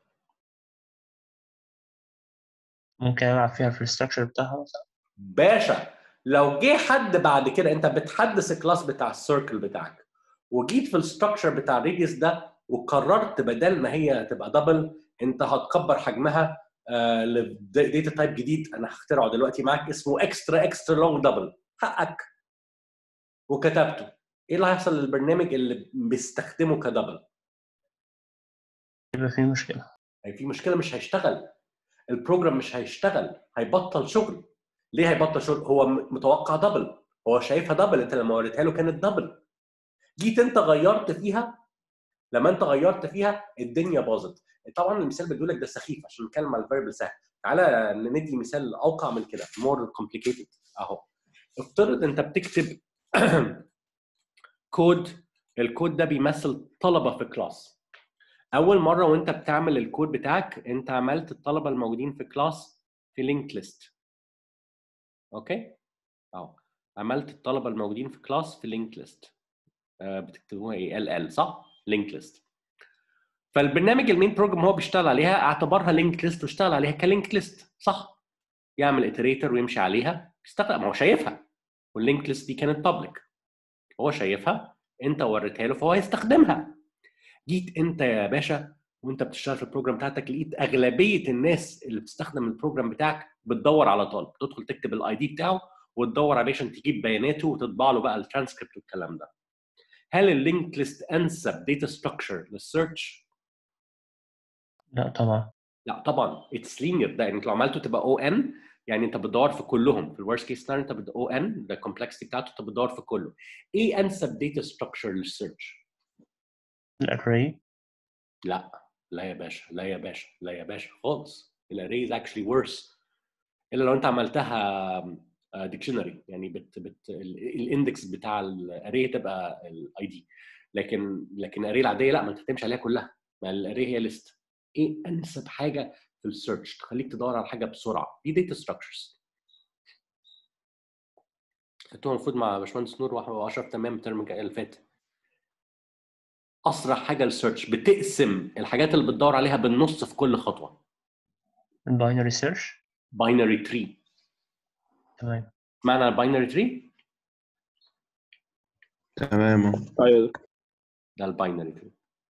Speaker 2: ممكن العب فيها في الستراكشر بتاعها مثلا
Speaker 1: باشا لو جه حد بعد كده انت بتحدث الكلاس بتاع السيركل بتاعك وجيت في الستراكشر بتاع الريديوس ده وقررت بدل ما هي تبقى دبل انت هتكبر حجمها لديتا تايب جديد انا هخترعه دلوقتي معاك اسمه اكسترا اكسترا لونج دبل حقك وكتبته ايه اللي هيحصل للبرنامج اللي بيستخدمه كدبل؟
Speaker 2: يبقى في مشكلة
Speaker 1: هي في مشكله مش هيشتغل البروجرام مش هيشتغل هيبطل شغل ليه هيبطل شغل هو م- متوقع دبل هو شايفها دبل انت لما وريتها له كانت دبل جيت انت غيرت فيها لما انت غيرت فيها الدنيا باظت طبعا المثال اللي بديهولك ده سخيف عشان نتكلم على الفاريبل سهل تعالى ندي مثال اوقع من كده مور كومبليكيتد اهو افترض انت بتكتب كود الكود ده بيمثل طلبه في كلاس اول مره وانت بتعمل الكود بتاعك انت عملت الطلبه الموجودين في كلاس في لينك ليست اوكي اهو عملت الطلبه الموجودين في كلاس في لينك ليست بتكتبوها ايه ال ال صح لينك ليست فالبرنامج المين بروجرام هو بيشتغل عليها اعتبرها لينك ليست واشتغل عليها كلينك ليست صح يعمل اتريتور ويمشي عليها بيستخدم ما هو شايفها واللينك ليست دي كانت بابليك هو شايفها انت وريتها له فهو هيستخدمها جيت انت يا باشا وانت بتشتغل في البروجرام بتاعتك لقيت اغلبيه الناس اللي بتستخدم البروجرام بتاعك بتدور على طالب تدخل تكتب الاي دي بتاعه وتدور عليه عشان تجيب بياناته وتطبع له بقى الترانسكريبت والكلام ده هل اللينك ليست انسب داتا ستراكشر للسيرش؟
Speaker 2: لا طبعا
Speaker 1: لا طبعا اتس لينير ده يعني انت لو عملته تبقى او ان يعني انت بتدور في كلهم في الورست كيس سيناريو انت بت او ان ده الكومبلكسيتي بتاعته انت بتدور في كله ايه انسب داتا ستراكشر للسيرش؟
Speaker 2: الاري
Speaker 1: لا لا يا باشا لا يا باشا لا يا باشا خالص الاري از اكشلي ورس الا لو انت عملتها ديكشنري يعني بت بت الاندكس بتاع الاري تبقى الاي دي لكن لكن الاري العاديه لا ما انت تمشي عليها كلها ما الاري هي ليست ايه انسب حاجه في السيرش تخليك تدور على حاجه بسرعه دي داتا ستراكشرز خدتوها المفروض مع باشمهندس نور واشرف تمام الترم الجاي اللي فات اسرع حاجه السيرش بتقسم الحاجات اللي بتدور عليها بالنص في كل خطوه
Speaker 2: الباينري سيرش
Speaker 1: باينري تري
Speaker 2: تمام
Speaker 1: معنى الباينري تري
Speaker 3: تمام
Speaker 4: ايوه
Speaker 1: ده الباينري تري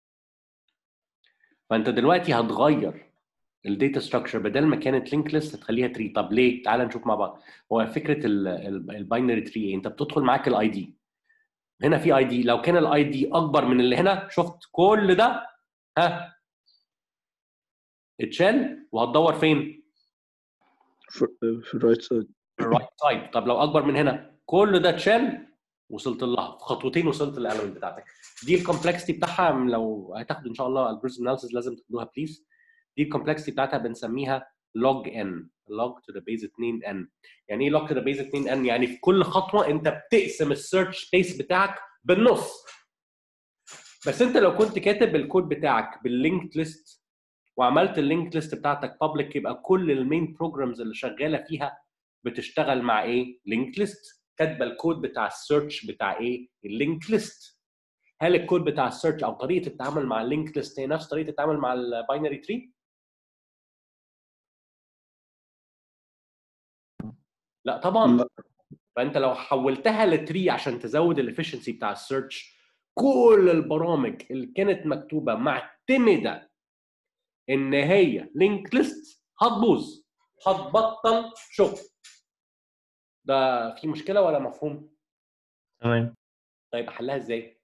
Speaker 1: فانت دلوقتي هتغير الداتا ستراكشر بدل ما كانت لينك ليست هتخليها تري طب ليه تعال نشوف مع بعض هو فكره الباينري تري انت بتدخل معاك الاي دي هنا في اي دي لو كان الاي دي اكبر من اللي هنا شفت كل ده ها اتشال وهتدور فين
Speaker 4: في في الرايت سايد
Speaker 1: الرايت سايد طب لو اكبر من هنا كل ده اتشال وصلت لها في خطوتين وصلت للالومنت بتاعتك دي الكومبلكسيتي بتاعها لو هتاخدوا ان شاء الله الجوريزم اناليسيس لازم تاخدوها بليز دي الكومبلكسيتي بتاعتها بنسميها log n log to the base 2 n يعني ايه log to the base 2 n يعني في كل خطوه انت بتقسم السيرش سبيس بتاعك بالنص بس انت لو كنت كاتب الكود بتاعك باللينكد ليست وعملت اللينك ليست بتاعتك بابليك يبقى كل المين بروجرامز اللي شغاله فيها بتشتغل مع ايه؟ لينك ليست كاتبه الكود بتاع السيرش بتاع ايه؟ اللينك ليست هل الكود بتاع السيرش او طريقه التعامل مع اللينك ليست هي نفس طريقه التعامل مع الباينري تري؟ لا طبعا
Speaker 4: لا.
Speaker 1: فانت لو حولتها لتري عشان تزود الافشنسي بتاع السيرش كل البرامج اللي كانت مكتوبه معتمده ان هي لينك ليست هتبوظ هتبطل شغل ده في مشكله ولا مفهوم؟
Speaker 2: تمام
Speaker 1: طيب احلها ازاي؟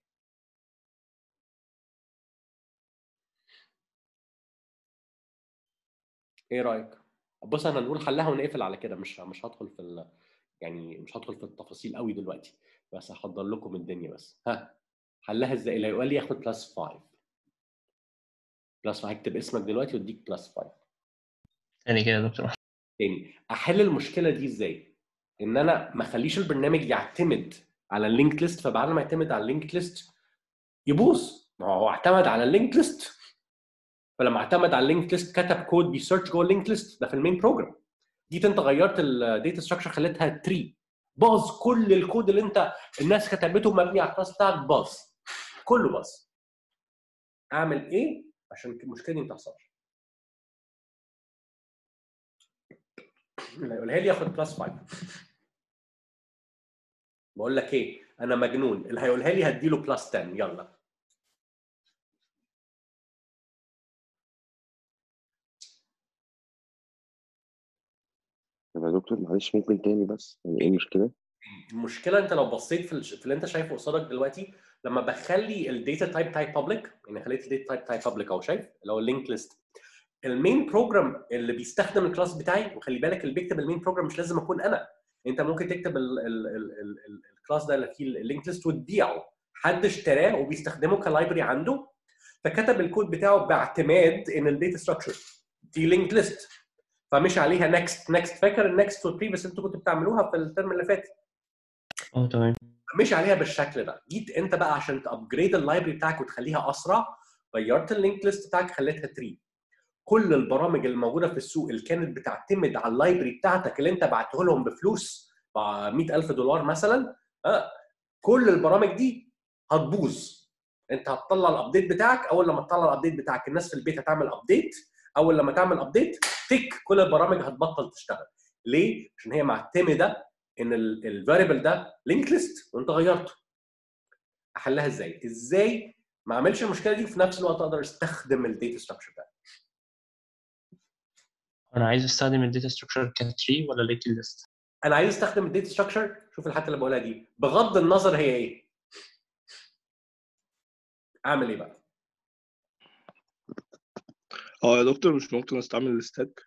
Speaker 1: ايه رايك؟ بص انا نقول حلها ونقفل على كده مش مش هدخل في ال... يعني مش هدخل في التفاصيل قوي دلوقتي بس هحضر لكم الدنيا بس ها حلها ازاي؟ اللي هيقول لي ياخد بلس 5 بلس 5 هكتب اسمك دلوقتي واديك بلس 5
Speaker 2: تاني كده يا دكتور
Speaker 1: تاني احل المشكله دي ازاي؟ ان انا ما اخليش البرنامج يعتمد على اللينك ليست فبعد ما يعتمد على اللينك ليست يبوظ ما هو اعتمد على اللينك ليست فلما اعتمد على اللينك ليست كتب كود بيسيرش جوه اللينك ليست ده في المين بروجرام جيت انت غيرت الداتا ستراكشر خليتها تري باظ كل الكود اللي انت الناس كتبته مبني على الكلاس بتاعك باظ كله باظ اعمل ايه عشان المشكله دي ما تحصلش اللي هيقولها لي ياخد بلس 5 بقول لك ايه انا مجنون اللي هيقولها لي هديله بلس 10 يلا
Speaker 5: طب يا دكتور معلش ممكن تاني بس يعني ايه المشكلة؟
Speaker 1: المشكله انت لو بصيت في, الش... في اللي انت شايفه قصادك دلوقتي لما بخلي الداتا تايب تايب بابليك يعني خليت الداتا تايب تايب بابليك اهو شايف اللي هو اللينك ليست المين بروجرام اللي بيستخدم الكلاس بتاعي وخلي بالك اللي بيكتب المين بروجرام مش لازم اكون انا انت ممكن تكتب الكلاس ده اللي فيه اللينك ليست وتبيعه حد اشتراه وبيستخدمه كلايبرري عنده فكتب الكود بتاعه باعتماد ان الداتا ستراكشر دي لينك ليست فمش عليها نكست نكست فاكر النكست والبريفيس انتوا كنتوا بتعملوها في الترم اللي فات
Speaker 2: اه تمام
Speaker 1: مش عليها بالشكل ده جيت انت بقى عشان تابجريد اللايبرري بتاعك وتخليها اسرع غيرت اللينك ليست بتاعك خليتها 3 كل البرامج اللي موجوده في السوق اللي كانت بتعتمد على اللايبرري بتاعتك اللي انت بعته لهم بفلوس ب 100000 دولار مثلا ها كل البرامج دي هتبوظ انت هتطلع الابديت بتاعك اول لما تطلع الابديت بتاعك الناس في البيت هتعمل ابديت اول لما تعمل ابديت تك كل البرامج هتبطل تشتغل ليه؟ عشان هي معتمده ان الفاريبل ده لينك ليست وانت غيرته احلها ازاي؟ ازاي ما اعملش المشكله دي وفي نفس الوقت اقدر استخدم الداتا ستراكشر ده
Speaker 2: انا عايز استخدم الداتا ستراكشر كتري ولا لينك ليست
Speaker 1: انا عايز استخدم الداتا ستراكشر شوف الحته اللي بقولها دي بغض النظر هي ايه اعمل ايه بقى
Speaker 4: اه يا دكتور مش ممكن استعمل الستاك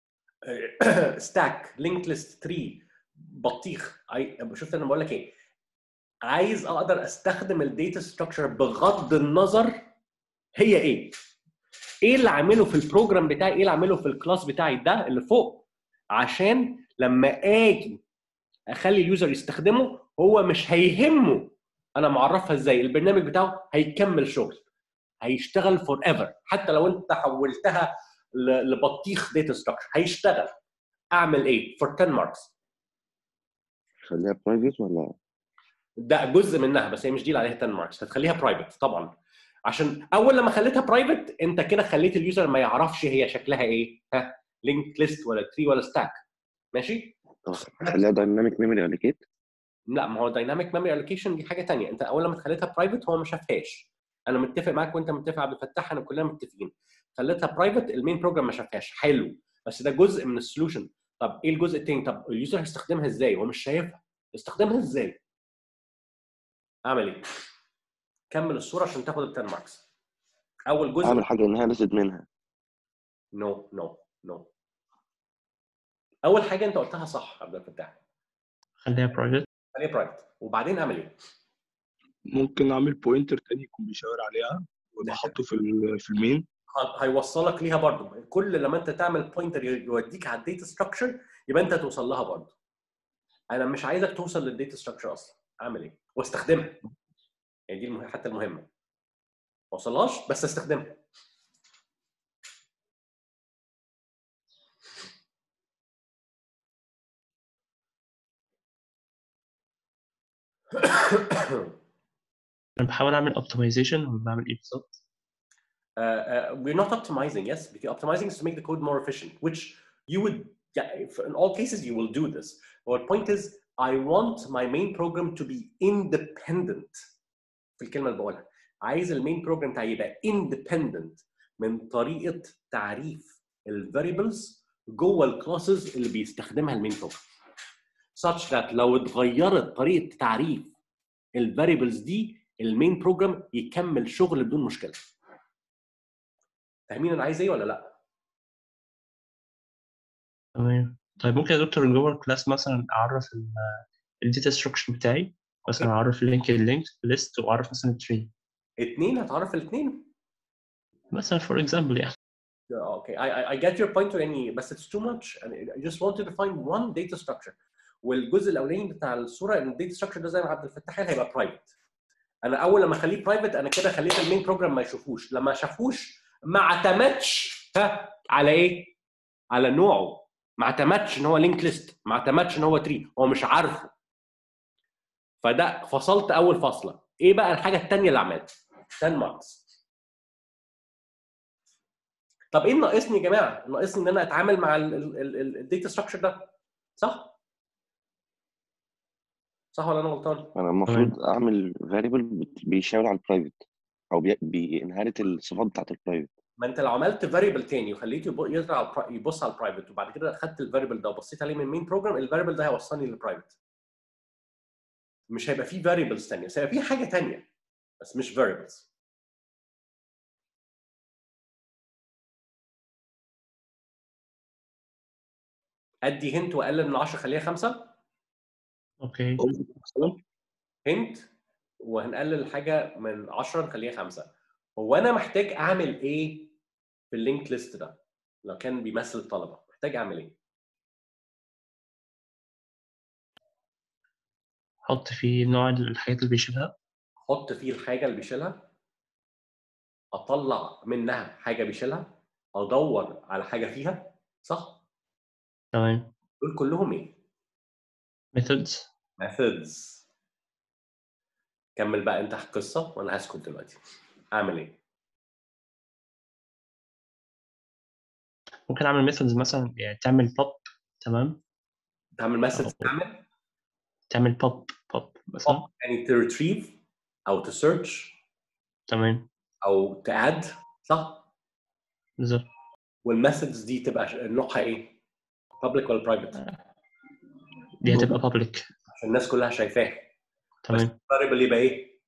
Speaker 1: ستاك لينك ليست تري بطيخ عاي- شفت انا بقول لك ايه عايز اقدر استخدم الداتا ستراكشر بغض النظر هي ايه ايه اللي عامله في البروجرام بتاعي ايه اللي عامله في الكلاس بتاعي ده اللي فوق عشان لما اجي اخلي اليوزر يستخدمه هو مش هيهمه انا معرفها ازاي البرنامج بتاعه هيكمل شغل هيشتغل فور ايفر حتى لو انت حولتها ل- لبطيخ داتا ستراكشر هيشتغل اعمل ايه فور 10 ماركس
Speaker 5: خليها برايفت ولا
Speaker 1: ده جزء منها بس هي مش دي اللي عليها 10 ماركس هتخليها برايفت طبعا عشان اول لما خليتها برايفت انت كده خليت اليوزر ما يعرفش هي شكلها ايه ها لينك ليست ولا تري ولا ستاك ماشي
Speaker 5: طب خليها دايناميك ميموري اليكيت
Speaker 1: لا ما هو دايناميك ميموري الوكيشن دي حاجه تانية انت اول لما خليتها برايفت هو ما شافهاش انا متفق معاك وانت متفق عبد الفتاح احنا كلنا متفقين خليتها برايفت المين بروجرام ما شافهاش حلو بس ده جزء من السولوشن طب ايه الجزء التاني طب اليوزر هيستخدمها ازاي هو مش شايفها يستخدمها ازاي اعمل ايه كمل الصوره عشان تاخد ال 10 ماركس اول جزء
Speaker 5: اعمل حاجه انها لست منها
Speaker 1: نو نو نو اول حاجه انت قلتها صح عبد الفتاح
Speaker 2: خليها برايفت
Speaker 1: خليها برايفت وبعدين اعمل ايه
Speaker 4: ممكن اعمل بوينتر تاني يكون بيشاور عليها ويبقى حاطه في ال- في المين
Speaker 1: ه- هيوصلك ليها برضه كل لما انت تعمل بوينتر يوديك على الداتا ستراكشر يبقى انت توصل لها برضه انا مش عايزك توصل للداتا ستراكشر اصلا اعمل ايه واستخدمها يعني دي المه... حتى المهمه ما وصلهاش بس استخدمها
Speaker 2: انا بحاول اعمل اوبتمايزيشن وبعمل ايه بالظبط
Speaker 1: uh, uh, we're not optimizing, yes. Because optimizing is to make the code more efficient, which you would, yeah, if- in all cases, you will do this. But the point is, I want my main program to be independent. في الكلمة اللي بقولها. عايز المين بروجرام بتاعي يبقى independent من طريقة تعريف ال variables جوه الكلاسز اللي بيستخدمها المين بروجرام. such that لو اتغيرت طريقة تعريف ال variables دي المين بروجرام يكمل شغل بدون مشكلة. فاهمين انا عايز ايه ولا لا؟
Speaker 2: تمام طيب ممكن يا دكتور جوه الكلاس مثلا اعرف الداتا ستراكشر بتاعي مثلا اعرف اللينك اللينك ليست واعرف مثلا التري
Speaker 1: اتنين هتعرف الاثنين
Speaker 2: مثلا فور اكزامبل يعني
Speaker 1: okay I, I I get your point يعني بس it's too much I just wanted to find one data structure والجزء الاولاني بتاع الصوره ان الداتا structure ده زي ما عبد الفتاح قال هيبقى برايفت انا اول لما اخليه برايفت انا كده خليت المين بروجرام ما يشوفوش لما شافوش ما اعتمدش ها على ايه؟ على نوعه ما اعتمدش ان هو لينك ليست ما اعتمدش ان هو تري هو مش عارفه فده فصلت اول فصله ايه بقى الحاجه الثانيه اللي عملتها 10 ماركس طب ايه اللي ناقصني يا جماعه؟ ناقصني ان انا اتعامل مع الداتا ستراكشر ده صح؟ صح ولا انا غلطان؟
Speaker 5: انا المفروض اعمل فاريبل بيشاور على البرايفت او بي- بينهرت الصفات بتاعت البرايفت
Speaker 1: ما انت لو عملت فاريبل تاني وخليته يب- يطلع على البرا- يبص على البرايفت وبعد كده اخدت الفاريبل ده وبصيت عليه من المين بروجرام الفاريبل ده هيوصلني للبرايفت مش هيبقى فيه فاريبلز ثانيه بس هيبقى فيه حاجه ثانيه بس مش فاريبلز ادي هنت واقلل من 10 خليها خمسه
Speaker 2: اوكي
Speaker 4: مثلا
Speaker 1: هنت وهنقلل حاجه من 10 نخليها خمسه هو انا محتاج اعمل ايه في اللينك ليست ده لو كان بيمثل الطلبه محتاج اعمل ايه
Speaker 2: حط فيه نوع الحاجات اللي بيشيلها
Speaker 1: احط فيه الحاجه اللي بيشيلها اطلع منها حاجه بيشيلها ادور على حاجه فيها صح
Speaker 2: تمام
Speaker 1: دول كلهم ايه
Speaker 2: methods
Speaker 1: methods كمل بقى انت القصه وانا هسكت دلوقتي اعمل ايه
Speaker 2: ممكن اعمل methods مثلا يعني تعمل pop تمام
Speaker 1: تعمل مسج
Speaker 2: أو-
Speaker 1: تعمل
Speaker 2: تعمل pop pop مثلا
Speaker 1: يعني to retrieve او to search
Speaker 2: تمام
Speaker 1: او to add صح
Speaker 2: بالظبط
Speaker 1: والمسجز دي تبقى ش- نوعها ايه public ولا private
Speaker 2: دي هتبقى public
Speaker 1: عشان الناس كلها شايفاها
Speaker 2: تمام
Speaker 1: variable يبقى ايه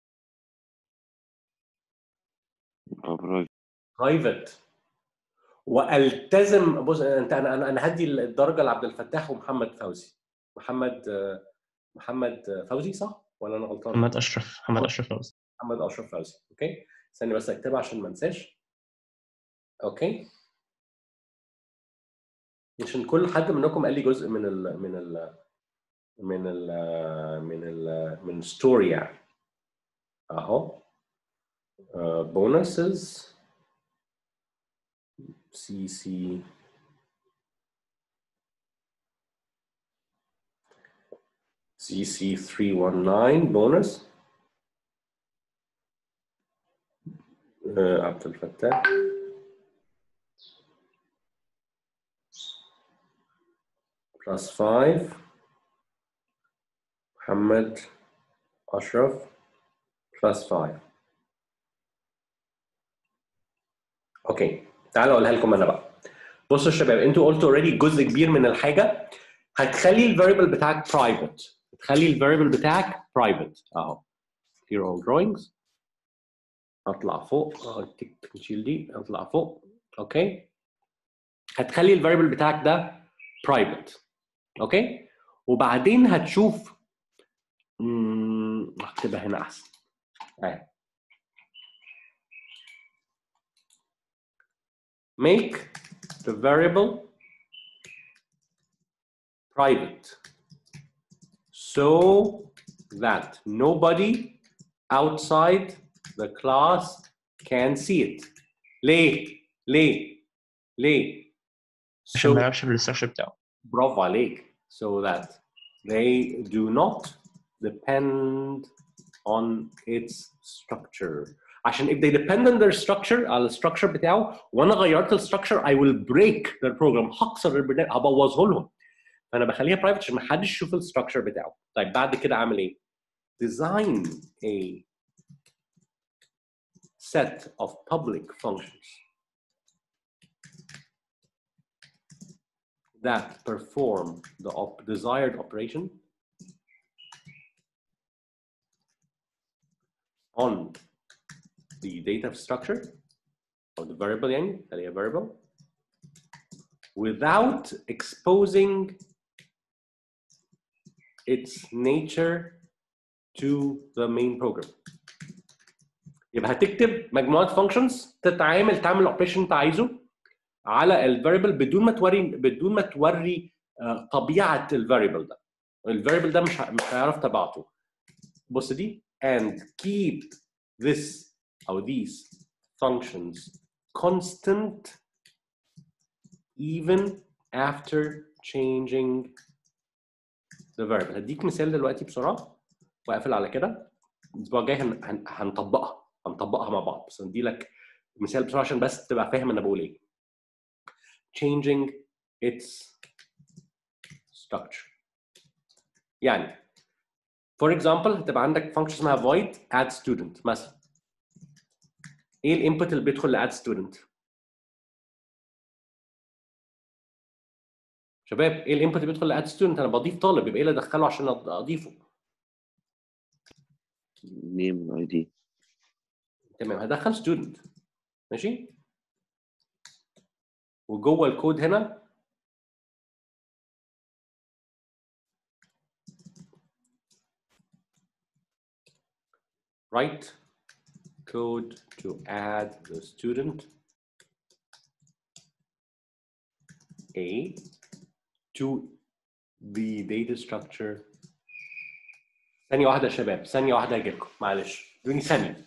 Speaker 5: يبقى برايفت
Speaker 1: برايفت والتزم بص انت انا انا انا هدي الدرجه لعبد الفتاح ومحمد فوزي محمد آه، محمد آه، فوزي صح ولا انا غلطان؟
Speaker 2: محمد اشرف محمد اشرف فوزي
Speaker 1: محمد اشرف فوزي اوكي استني بس اكتبها عشان ما انساش اوكي عشان كل حد منكم قال لي جزء من ال من ال من ال من ال من الستوري يعني اهو بونسز سي سي سي سي 319 بونس عبد الفتاح plus 5 محمد أشرف plus 5 اوكي تعالوا اقولها لكم انا بقى بصوا يا شباب انتوا قلتوا اوريدي جزء كبير من الحاجه هتخلي الفاريبل بتاعك برايفت هتخلي الفاريبل بتاعك برايفت اهو clear all drawings اطلع فوق اه تك- نشيل دي اطلع فوق اوكي هتخلي الفاريبل بتاعك ده برايفت اوكي وبعدين هتشوف امم هكتبها هنا احسن اهي make the variable private so that nobody outside the class can see it ليه ليه ليه
Speaker 2: عشان ما
Speaker 1: so
Speaker 2: يلعبش بالاستراكشر بتاعه
Speaker 1: برافو عليك so that they do not depend on its structure عشان if they depend on their structure على الستراكشر بتاعه وانا غيرت الستراكشر I will break their program هكسر البرنامج هبوظه لهم فانا بخليها برايفت عشان ما حدش يشوف الستراكشر بتاعه طيب بعد كده اعمل ايه؟ design a set of public functions that perform the op- desired operation on the data structure or the variable يعني خليها variable without exposing its nature to the main program يبقى هتكتب مجموعه functions تتعامل تعمل الاوبريشن انت عايزه على الفاريبل بدون ما توري بدون ما توري آه، طبيعه الفاريبل ده الفاريبل ده مش ه- مش هيعرف تبعته بص دي and keep this او these functions constant even after changing the variable هديك مثال دلوقتي بسرعه واقفل على كده الاسبوع الجاي هن... هن... هنطبقها هنطبقها مع بعض بس ندي لك مثال بسرعه عشان بس تبقى فاهم انا بقول ايه changing its structure يعني for example هتبقى عندك function اسمها void add student مثلا ايه الانبوت اللي بيدخل ل add student شباب ايه الانبوت اللي بيدخل ل add student انا بضيف طالب يبقى ايه اللي ادخله عشان أض- اضيفه
Speaker 5: نيم اي دي
Speaker 1: تمام هدخل student ماشي وجوه الكود هنا write code to add the student A to the data structure ثانية واحدة يا شباب ثانية واحدة هجيلكم معلش ادوني ثانية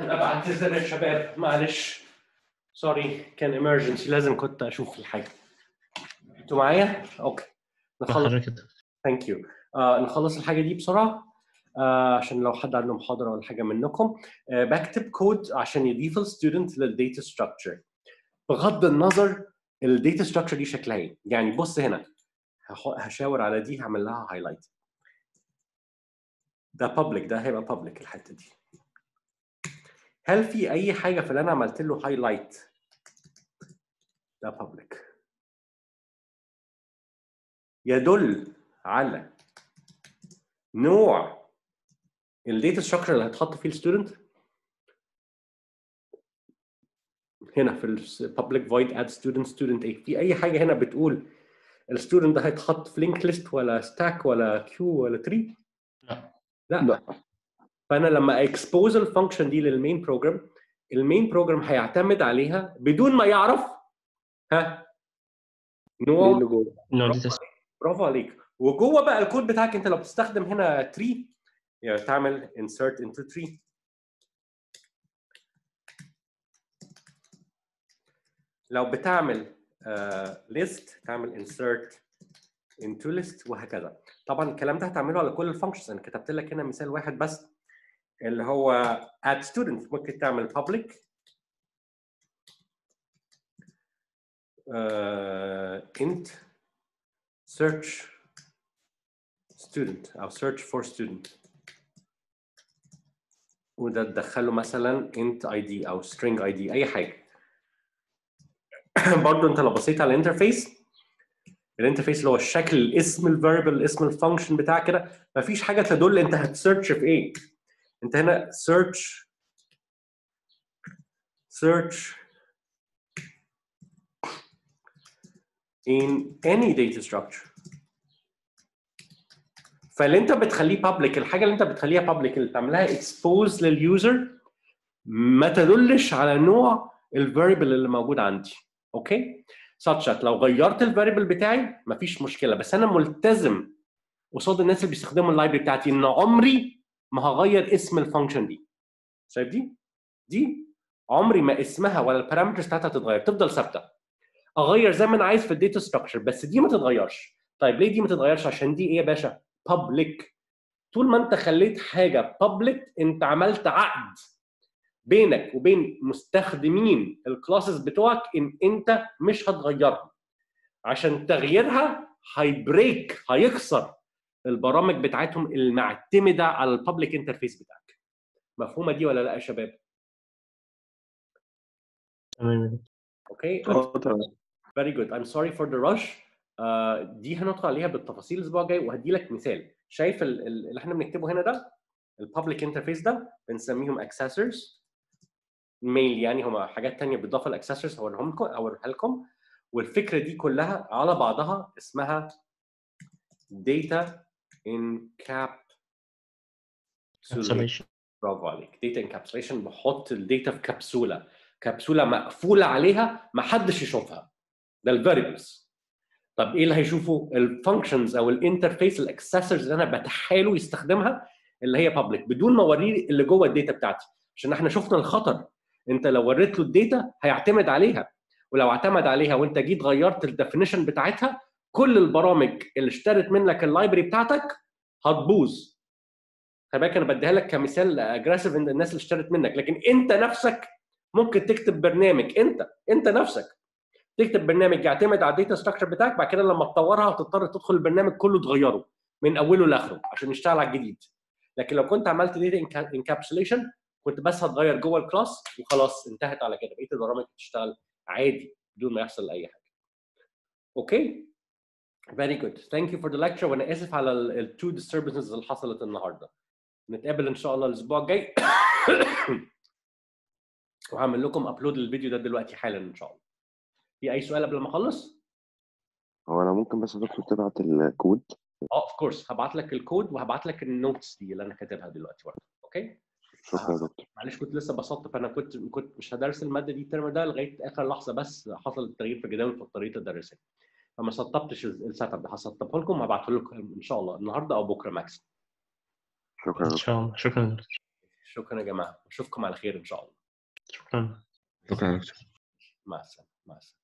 Speaker 1: انا بعتذر يا شباب معلش سوري كان emergency لازم كنت اشوف الحاجه انتوا معايا؟ اوكي نخلص
Speaker 2: حضرتك
Speaker 1: ثانك يو آه نخلص الحاجه دي بسرعه آه عشان لو حد عنده محاضره ولا حاجه منكم آه بكتب كود عشان يضيف الستودنت للديتا ستراكشر بغض النظر الديتا ستراكشر دي شكلها ايه يعني بص هنا هح- هشاور على دي هعمل لها هايلايت ده بابليك ده هيبقى بابليك الحته دي هل في اي حاجه في اللي انا عملت له هايلايت ده بابليك يدل على نوع الداتا ستراكشر اللي هيتحط فيه الستودنت هنا في البابليك فويد اد ستودنت ستودنت ايه في اي حاجه هنا بتقول الستودنت ده هيتحط في لينك ليست ولا ستاك ولا كيو ولا تري
Speaker 2: لا.
Speaker 1: لا
Speaker 4: لا.
Speaker 1: فانا لما اكسبوز الفانكشن دي للمين بروجرام المين بروجرام هيعتمد عليها بدون ما يعرف ها
Speaker 4: ايه
Speaker 1: نوع
Speaker 4: اللي جوه
Speaker 2: نوع داتا
Speaker 1: برافو عليك وجوه بقى الكود بتاعك انت لو بتستخدم هنا تري يعني تعمل insert into tree لو بتعمل uh, list تعمل insert into list وهكذا طبعا الكلام ده هتعمله على كل الفانكشنز انا كتبت لك هنا مثال واحد بس اللي هو add student ممكن تعمل public uh, int search student او search for student وده تدخله مثلا int id او string id اي حاجه برضو انت لو بصيت على الانترفيس الانترفيس اللي هو الشكل الاسم الفاريبل اسم الفانكشن بتاعك كده مفيش حاجه تدل انت هتسيرش في ايه انت هنا search search in any data structure فاللي انت بتخليه public الحاجه اللي انت بتخليها public اللي تعملها expose لليوزر ما تدلش على نوع الفاريبل اللي موجود عندي اوكي such that لو غيرت الفاريبل بتاعي مفيش مشكله بس انا ملتزم قصاد الناس اللي بيستخدموا اللايبرري بتاعتي ان عمري ما هغير اسم الفانكشن دي شايف دي دي عمري ما اسمها ولا البارامترز بتاعتها تتغير تفضل ثابته اغير زي ما انا عايز في الداتا ستراكشر بس دي ما تتغيرش طيب ليه دي ما تتغيرش عشان دي ايه يا باشا public طول ما انت خليت حاجه public انت عملت عقد بينك وبين مستخدمين الكلاسز بتوعك ان انت مش هتغيرها عشان تغييرها هيبريك هيكسر البرامج بتاعتهم المعتمده على البابليك انترفيس بتاعك مفهومه دي ولا لا يا شباب
Speaker 2: تمام
Speaker 1: اوكي
Speaker 4: اه تمام
Speaker 1: فيري جود I'm sorry for the rush آه، دي هندخل عليها بالتفاصيل الاسبوع الجاي وهدي لك مثال شايف ال- ال- اللي احنا بنكتبه هنا ده البابليك انترفيس ده بنسميهم اكسسورز ميل يعني هم حاجات تانية بالاضافه لاكسسورز هوريهم لكم اوريها لكم والفكره دي كلها على بعضها اسمها data encapsulation
Speaker 2: Isolation.
Speaker 1: برافو عليك داتا انكابسوليشن بحط الداتا في كبسوله كبسوله مقفوله عليها ما حدش يشوفها ده الفاريبلز طب ايه اللي هيشوفه الفانكشنز او الانترفيس الاكسسورز اللي انا بتاحها له يستخدمها اللي هي بابليك بدون ما اوريه اللي جوه الداتا بتاعتي عشان احنا شفنا الخطر انت لو وريت له الداتا هيعتمد عليها ولو اعتمد عليها وانت جيت غيرت الديفينيشن بتاعتها كل البرامج اللي اشترت منك اللايبرري بتاعتك هتبوظ خلي بالك انا بديها لك كمثال اجريسيف ان الناس اللي اشترت منك لكن انت نفسك ممكن تكتب برنامج انت انت نفسك تكتب برنامج يعتمد على الداتا ستراكشر بتاعك بعد كده لما تطورها هتضطر تدخل البرنامج كله تغيره من اوله لاخره عشان يشتغل على الجديد لكن لو كنت عملت داتا انكابسوليشن كنت بس هتغير جوه الكلاس وخلاص انتهت على كده بقيه البرامج بتشتغل عادي بدون ما يحصل اي حاجه اوكي فيري جود ثانك يو فور ذا ليكتشر وانا اسف على التو disturbances اللي حصلت النهارده نتقابل ان شاء الله الاسبوع الجاي وهعمل لكم ابلود للفيديو ده دلوقتي حالا ان شاء الله في اي سؤال قبل ما اخلص
Speaker 5: هو انا ممكن بس يا دكتور تبعت الكود
Speaker 1: اه اوف كورس هبعت لك الكود وهبعت لك النوتس دي اللي انا كاتبها دلوقتي برضه اوكي
Speaker 5: شكرا يا دكتور
Speaker 1: معلش كنت لسه بسطت فانا كنت كنت مش هدرس الماده دي الترم ده لغايه اخر لحظه بس حصل التغيير في الجداول فاضطريت ادرسها فما سطبتش السيت اب ده هسطبه لكم وهبعته لكم ان شاء الله النهارده او بكره ماكس
Speaker 5: شكرا يا
Speaker 2: ان
Speaker 5: دكتور
Speaker 2: شاء الله شكرا
Speaker 1: شكرا يا جماعه اشوفكم على خير ان شاء الله
Speaker 2: شكرا
Speaker 6: شكرا يا دكتور
Speaker 1: مع السلامه مع السلامه